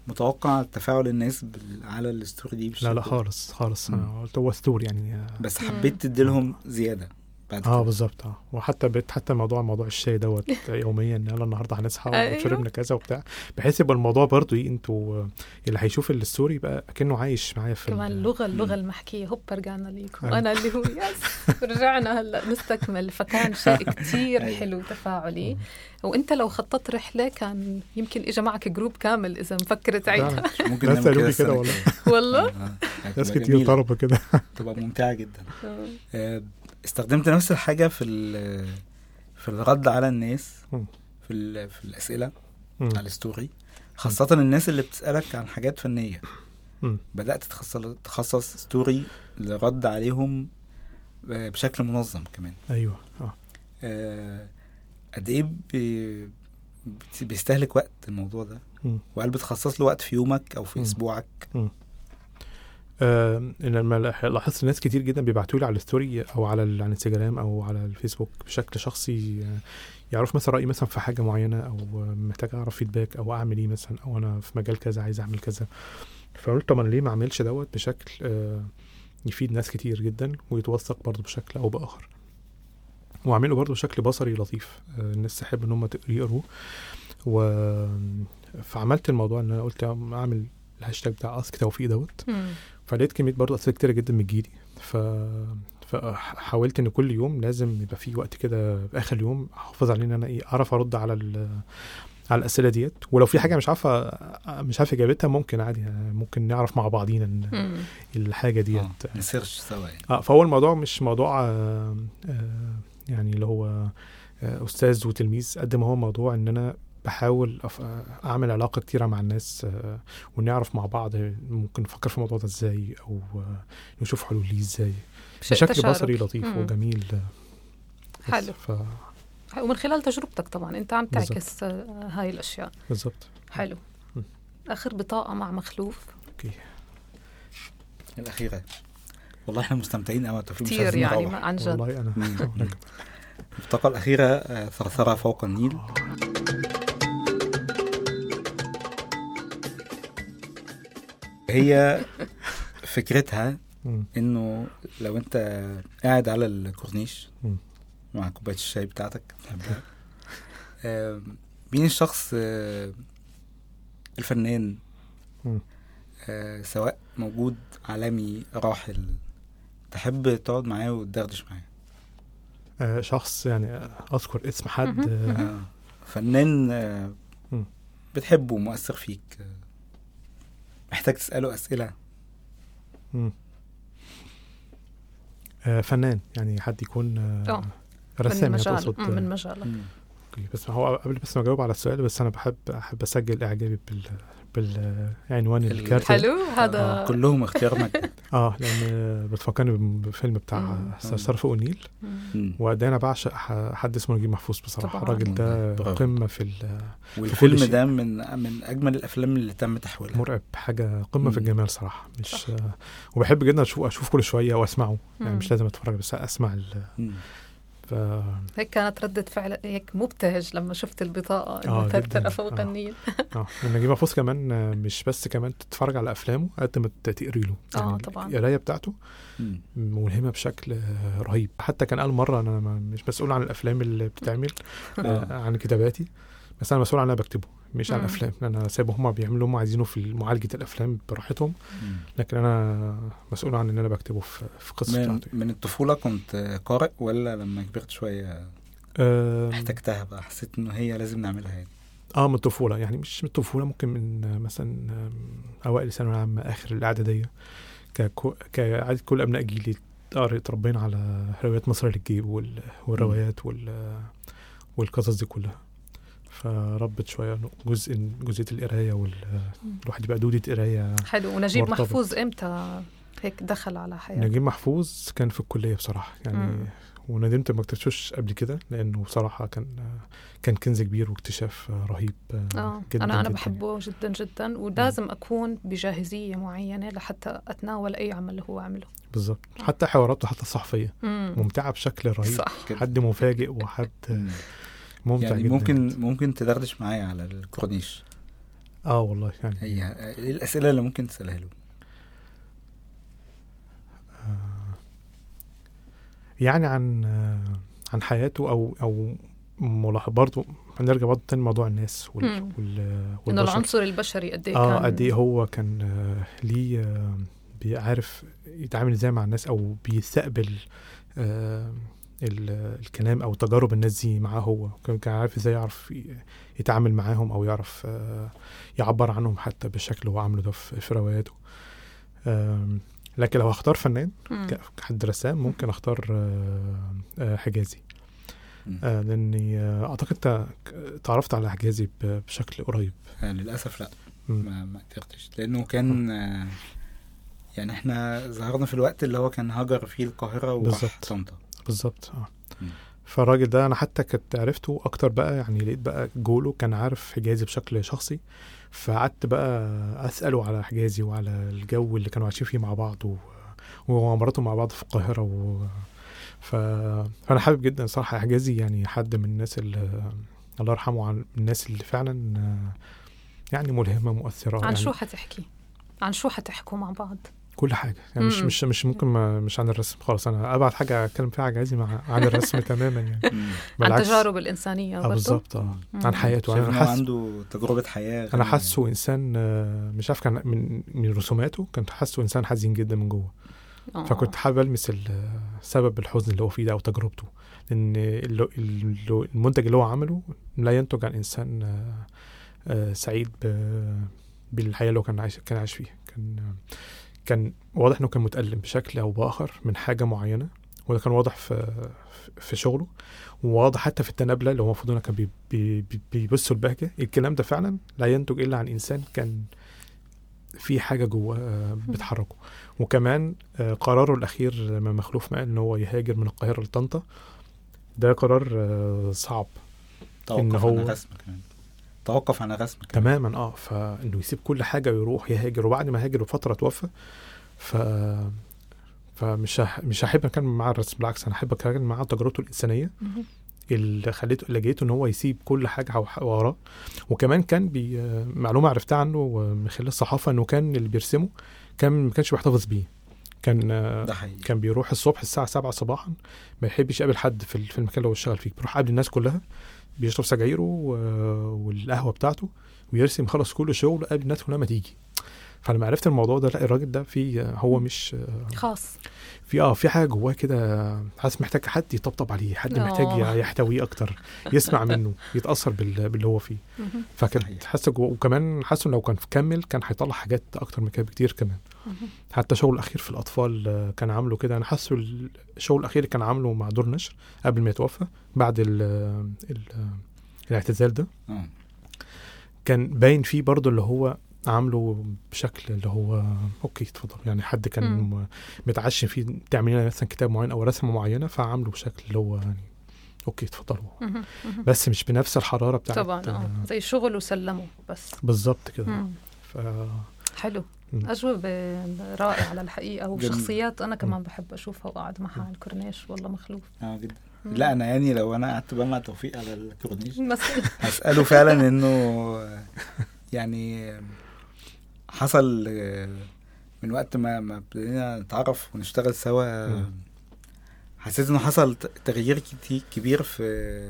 متوقع تفاعل الناس بال- على الستوري دي لا بالشكل لا ده. خالص خالص مم. انا قلت هو ستوري يعني بس مم. حبيت تديلهم زياده بعد اه كده بالظبط اه وحتى بقيت حتى موضوع موضوع الشاي دوت يوميا يلا النهارده هنصحى أيوه. وشربنا كذا وبتاع بحيث يبقى الموضوع برضو ايه انتوا اللي هيشوف الستوري يبقى كأنه عايش معايا في كمان ال- اللغة اللغة مم. المحكية هوب رجعنا ليكم أيوة. أنا اللي هو يس رجعنا هلا نستكمل فكان شيء كتير أيوة. حلو تفاعلي وأنت لو خططت رحلة كان يمكن إجا معك جروب كامل إذا مفكرة تعيدها ممكن ناس نعمل قالوا لي السنة كده والله. الجاية. والله آه، آه. ناس هتبقى كتير جميلة. طلبوا كده تبقى ممتعه جدا آه. آه، استخدمت نفس الحاجه في ال- في الرد على الناس مم. في ال- في الاسئله مم. على الستوري خاصه الناس اللي بتسالك عن حاجات فنيه مم. بدات تخصص تخصص ستوري لرد عليهم آه، بشكل منظم كمان ايوه اه آه، قد ايه بي- بت- بيستهلك وقت الموضوع ده مم. وهل بتخصص له وقت في يومك او في مم. اسبوعك آه، إن لما لاح- لاحظت ناس كتير جدا بيبعتوا لي على الستوري او على ال- على الانستجرام او على الفيسبوك بشكل شخصي آه، يعرف مثلا رايي مثلا في حاجه معينه او آه، محتاج اعرف فيدباك او اعمل ايه مثلا او انا في مجال كذا عايز اعمل كذا فقلت طب انا ليه ما اعملش دوت بشكل آه، يفيد ناس كتير جدا ويتوثق برضه بشكل او باخر واعمله برضه بشكل بصري لطيف آه، الناس تحب ان هم تق- يقروا و فعملت الموضوع ان انا قلت اعمل الهاشتاج بتاع اسك توفيق دوت مم. فلقيت كميه برضه اسئله كتيره جدا بتجيلي ف فحاولت ان كل يوم لازم يبقى في وقت كده في اخر اليوم احافظ عليه ان انا ايه اعرف ارد على ال... على الاسئله ديت ولو في حاجه مش عارفه مش عارف اجابتها ممكن عادي يعني ممكن نعرف مع بعضينا إن مم. الحاجه ديت آه، نسيرش سوا يعني اه فهو الموضوع مش موضوع آه آه يعني اللي هو آه استاذ وتلميذ قد ما هو موضوع ان انا بحاول أف- اعمل علاقه كتيره مع الناس آه ونعرف مع بعض ممكن نفكر في الموضوع ده ازاي او آه نشوف حلول ليه ازاي شيء بشكل تشارك. بصري لطيف مم. وجميل آه، بس حلو. ف ومن خلال تجربتك طبعا أنت عم بالظبط. تعكس آه، هاي الأشياء بالظبط حلو مم. آخر بطاقة مع مخلوف اوكي الاخيره والله احنا مستمتعين قوي مش كتير عايزين يعني نروح. ما عن جد والله انا مم. أنا- البطاقه الاخيره آه، ثرثره فوق النيل هي فكرتها مم. انه لو انت قاعد على الكورنيش مم. مع كوبايه الشاي بتاعتك بتحبها آم، مين الشخص آه، الفنان مم. آه، سواء موجود عالمي راحل تحب تقعد معاه وتدردش معاه آه شخص يعني آه، اذكر اسم حد مهم. آه آه، فنان آه، مم. بتحبه مؤثر فيك آه، محتاج تسأله أسئلة مم. آه فنان يعني حد يكون آه. آه من رسام يعني مجال تقصد مم، من آه، مجالك أوكي. بس هو قبل بس ما اجاوب على السؤال بس انا بحب احب اسجل اعجابي بال بالعنوان ال- الكارت حلو هذا كلهم اختيار مجد اه لان بتفكرني بفيلم بتاع مم. سرسار فوق النيل مم. مم. وقد إيه انا بعشق ح- حد اسمه نجيب محفوظ بصراحه طبعاً. الراجل ده برافو. قمه في ال- والفيلم شيء. ده من من أجمل الأفلام اللي تم تحويلها مرعب حاجه قمه في مم. الجمال صراحه مش صح. آه وبحب جدا اشوف اشوف كل شويه واسمعه يعني مم. مش لازم اتفرج بس اسمع ال مم. ف... هيك كانت ردة فعل هيك مبتهج لما شفت البطاقة آه، انه جداً. ترترى فوق آه. النيل اه نجيب محفوظ كمان آه، مش بس كمان تتفرج على افلامه قد ما ت- تقري له آه، طبعاً. القرايه بتاعته مم. ملهمه بشكل آه، رهيب حتى كان قال مره انا ما- مش مسؤول عن الافلام اللي بتتعمل آه، عن كتاباتي بس انا مسؤول عن اللي أنا بكتبه مش عن مم. الافلام انا سايبهم هما بيعملوا اللي هم عايزينه في معالجه الافلام براحتهم مم. لكن انا مسؤول عن اللي انا بكتبه في في القصه من, بتاعتي من الطفولة كنت قارئ ولا لما كبرت شوية آه، احتجتها بقى حسيت إنه هي لازم نعملها يعني اه من الطفوله يعني مش من الطفوله ممكن من آه، مثلا آم، اوائل الثانويه العامه اخر الاعداديه ككو- كعادة كل ابناء جيلي قريت اتربينا على روايات مصر للجيب وال- والروايات وال والقصص دي كلها فربت شويه جزء جزئيه القرايه والواحد يبقى دوده قرايه حلو ونجيب مرتبط. محفوظ امتى هيك دخل على حياتك نجيب محفوظ كان في الكليه بصراحه يعني مم. وندمت ما اكتشفش قبل كده لانه بصراحه كان كان كنز كبير واكتشاف رهيب اه جدا انا انا جداً. بحبه جدا جدا ولازم اكون بجاهزيه معينه لحتى اتناول اي عمل هو عمله بالظبط حتى حواراته حتى الصحفيه مم. ممتعه بشكل رهيب صح كده. حد مفاجئ وحد مم. ممتع يعني جدا ممكن جداً. ممكن تدردش معايا على الكورنيش اه والله يعني هي ايه الاسئله اللي ممكن تسالها له يعني عن آه، عن حياته او او ملاحظ برضه هنرجع برضه تاني موضوع الناس وال, مم. وال انه والبشر العنصر البشري قد ايه اه كان قد ايه هو كان آه، ليه آه، بيعرف يتعامل ازاي مع الناس او بيستقبل آه، ال- الكلام او تجارب الناس دي معاه هو كان كان عارف ازاي يعرف ي- يتعامل معاهم او يعرف آه، يعبر عنهم حتى بالشكل اللي هو عامله ده في في رواياته آم، لكن لو هختار فنان مم. ك- كحد رسام ممكن اختار آه، آه، حجازي مم. آه، لاني آه، اعتقد انت تعرفت على حجازي ب- بشكل قريب آه، للاسف لا مم. ما ما قدرتش لانه كان آه، يعني احنا ظهرنا في الوقت اللي هو كان هاجر فيه القاهره وراح بالظبط. طنطا بالظبط اه مم. فالراجل ده انا حتى كنت عرفته اكتر بقى يعني لقيت بقى جوله كان عارف حجازي بشكل شخصي فقعدت بقى اساله على حجازي وعلى الجو اللي كانوا عايشين فيه مع بعض و... ومراته مع بعض في القاهره و... ف... فانا حابب جدا صراحه حجازي يعني حد من الناس اللي الله يرحمه عن الناس اللي فعلا آه، يعني ملهمه مؤثره عن يعني شو حتحكي عن شو حتحكوا مع بعض كل حاجه يعني مش مم. مش مش ممكن ما مش عن الرسم خالص انا ابعد حاجه اتكلم فيها حجازي مع عن الرسم تماما يعني مم. عن بالعكس. التجارب الانسانيه اه برضه بالظبط اه مم. عن حياته شايف انا ان هو حاسس عنده تجربه حياه انا غنية. حاسه انسان آه، مش عارف كان من من رسوماته كنت حاسه انسان حزين جدا من جوه آه. فكنت حابب المس ال- سبب الحزن اللي هو فيه ده او تجربته لان ال- ال- المنتج اللي هو عمله لا ينتج عن انسان آه، آه، سعيد ب- بالحياه اللي هو كان عايش كان عايش فيها كان كان واضح انه كان متألم بشكل او باخر من حاجه معينه وده كان واضح في في شغله وواضح حتى في التنابله اللي هو المفروض انه كان بي- بي- بي- بيبصوا البهجه الكلام ده فعلا لا ينتج الا عن انسان كان في حاجه جواه آه، بتحركه وكمان آه، قراره الاخير لما مخلوف ما قال ان هو يهاجر من القاهره لطنطا ده قرار آه، صعب توقف إن عن هو- الرسم كمان توقف عن الرسم كمان تماما اه فانه يسيب كل حاجه ويروح يهاجر وبعد ما هاجر بفتره توفى ف فمش هح... مش هحب اكمل معاه الرسم بالعكس انا احب اكمل معاه تجربته الانسانيه مهم. اللي خليته اللي جيته ان هو يسيب كل حاجه حو- وراه وكمان كان بي... معلومه عرفتها عنه من خلال الصحافه انه كان اللي بيرسمه كان ما كانش بيحتفظ بيه كان آه، ده حقيقي كان بيروح الصبح الساعة 7 صباحا ما يحبش يقابل حد في في المكان اللي هو بيشتغل فيه بيروح قابل الناس كلها بيشرب سجايره و- والقهوة بتاعته ويرسم خلص كل شغل قابل الناس كلها ما تيجي فلما عرفت الموضوع ده لا الراجل ده في هو مش خاص في اه في حاجه جواه كده حاسس محتاج حد يطبطب عليه حد محتاج آه. يحتويه اكتر يسمع منه يتاثر بال- باللي هو فيه مهم. فكانت صحيح. حاسه جواه وكمان حاسه لو كان كمل كان هيطلع حاجات اكتر من كده بكتير كمان مهم. حتى شغل الاخير في الاطفال آه، كان عامله كده انا حاسه الشغل الاخير اللي كان عامله مع دور نشر قبل ما يتوفى بعد ال ال الاعتزال ده اه كان باين فيه برضه اللي هو عامله بشكل اللي هو اوكي اتفضل يعني حد كان مم. م- متعشم فيه تعمل لنا مثلا كتاب معين او رسمه معينه فعامله بشكل اللي هو يعني اوكي اتفضلوا مهم. مهم. بس مش بنفس الحراره بتاعت طبعا اه زي شغل وسلموا بس بالظبط كده مم. ف حلو مم. أجوبة رائعة على الحقيقة جميل. وشخصيات أنا كمان بحب أشوفها وقعد معها على الكورنيش والله مخلوف اه جدا مم. لا انا يعني لو انا قعدت بقى مع توفيق على الكورنيش بس هسأله فعلا انه يعني حصل من وقت ما ما ابتدينا نتعرف ونشتغل سوا مم. حسيت انه حصل ت- تغيير كتير كبير في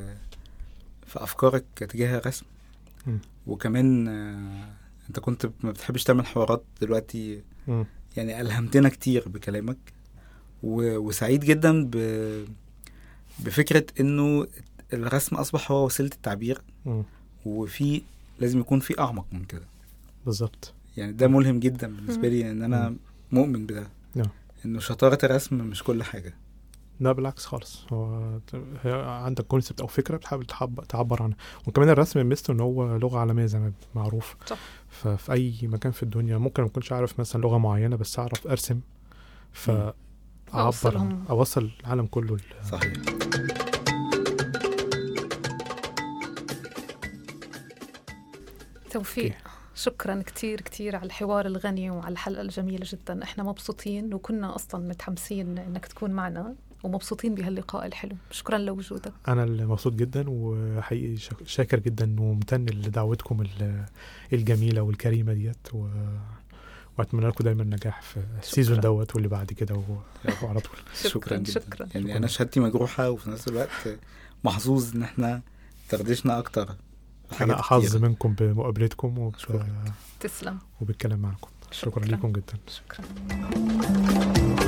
في افكارك تجاه الرسم مم. وكمان آه، انت كنت ما بتحبش تعمل حوارات دلوقتي مم. يعني ألهمتنا كتير بكلامك و... وسعيد جدا ب... بفكرة إنه الرسم أصبح هو وسيلة التعبير مم. وفي لازم يكون في أعمق من كده بالظبط يعني ده ملهم جدا بالنسبة مم. لي إن أنا مم. مؤمن بده نعم. إنه شطارة الرسم مش كل حاجة لا بالعكس خالص هو ت- هي عندك كونسبت او فكره بتحاول تحب- تعبر عنها وكمان الرسم ميزته ان هو لغه عالميه زي ما معروف صح. ففي اي مكان في الدنيا ممكن ما اكونش عارف مثلا لغه معينه بس اعرف ارسم فاعبر أوصلهم. اوصل العالم كله ل- صحيح توفيق شكرا كتير كتير على الحوار الغني وعلى الحلقة الجميلة جدا احنا مبسوطين وكنا أصلا متحمسين إنك تكون معنا ومبسوطين بهاللقاء الحلو شكرا لوجودك انا اللي مبسوط جدا وحقيقي شاك- شاكر جدا وممتن لدعوتكم ال- الجميله والكريمه ديت و... واتمنى لكم دايما نجاح في السيزون دوت واللي بعد كده و- وعلى طول شكرا جدا شكرا يعني شكراً. انا شهادتي مجروحه وفي نفس الوقت محظوظ ان احنا دردشنا اكتر في حاجات انا احظ كتير. منكم بمقابلتكم وب... شكراً. تسلم وبالكلام معكم شكرا لكم جدا شكرا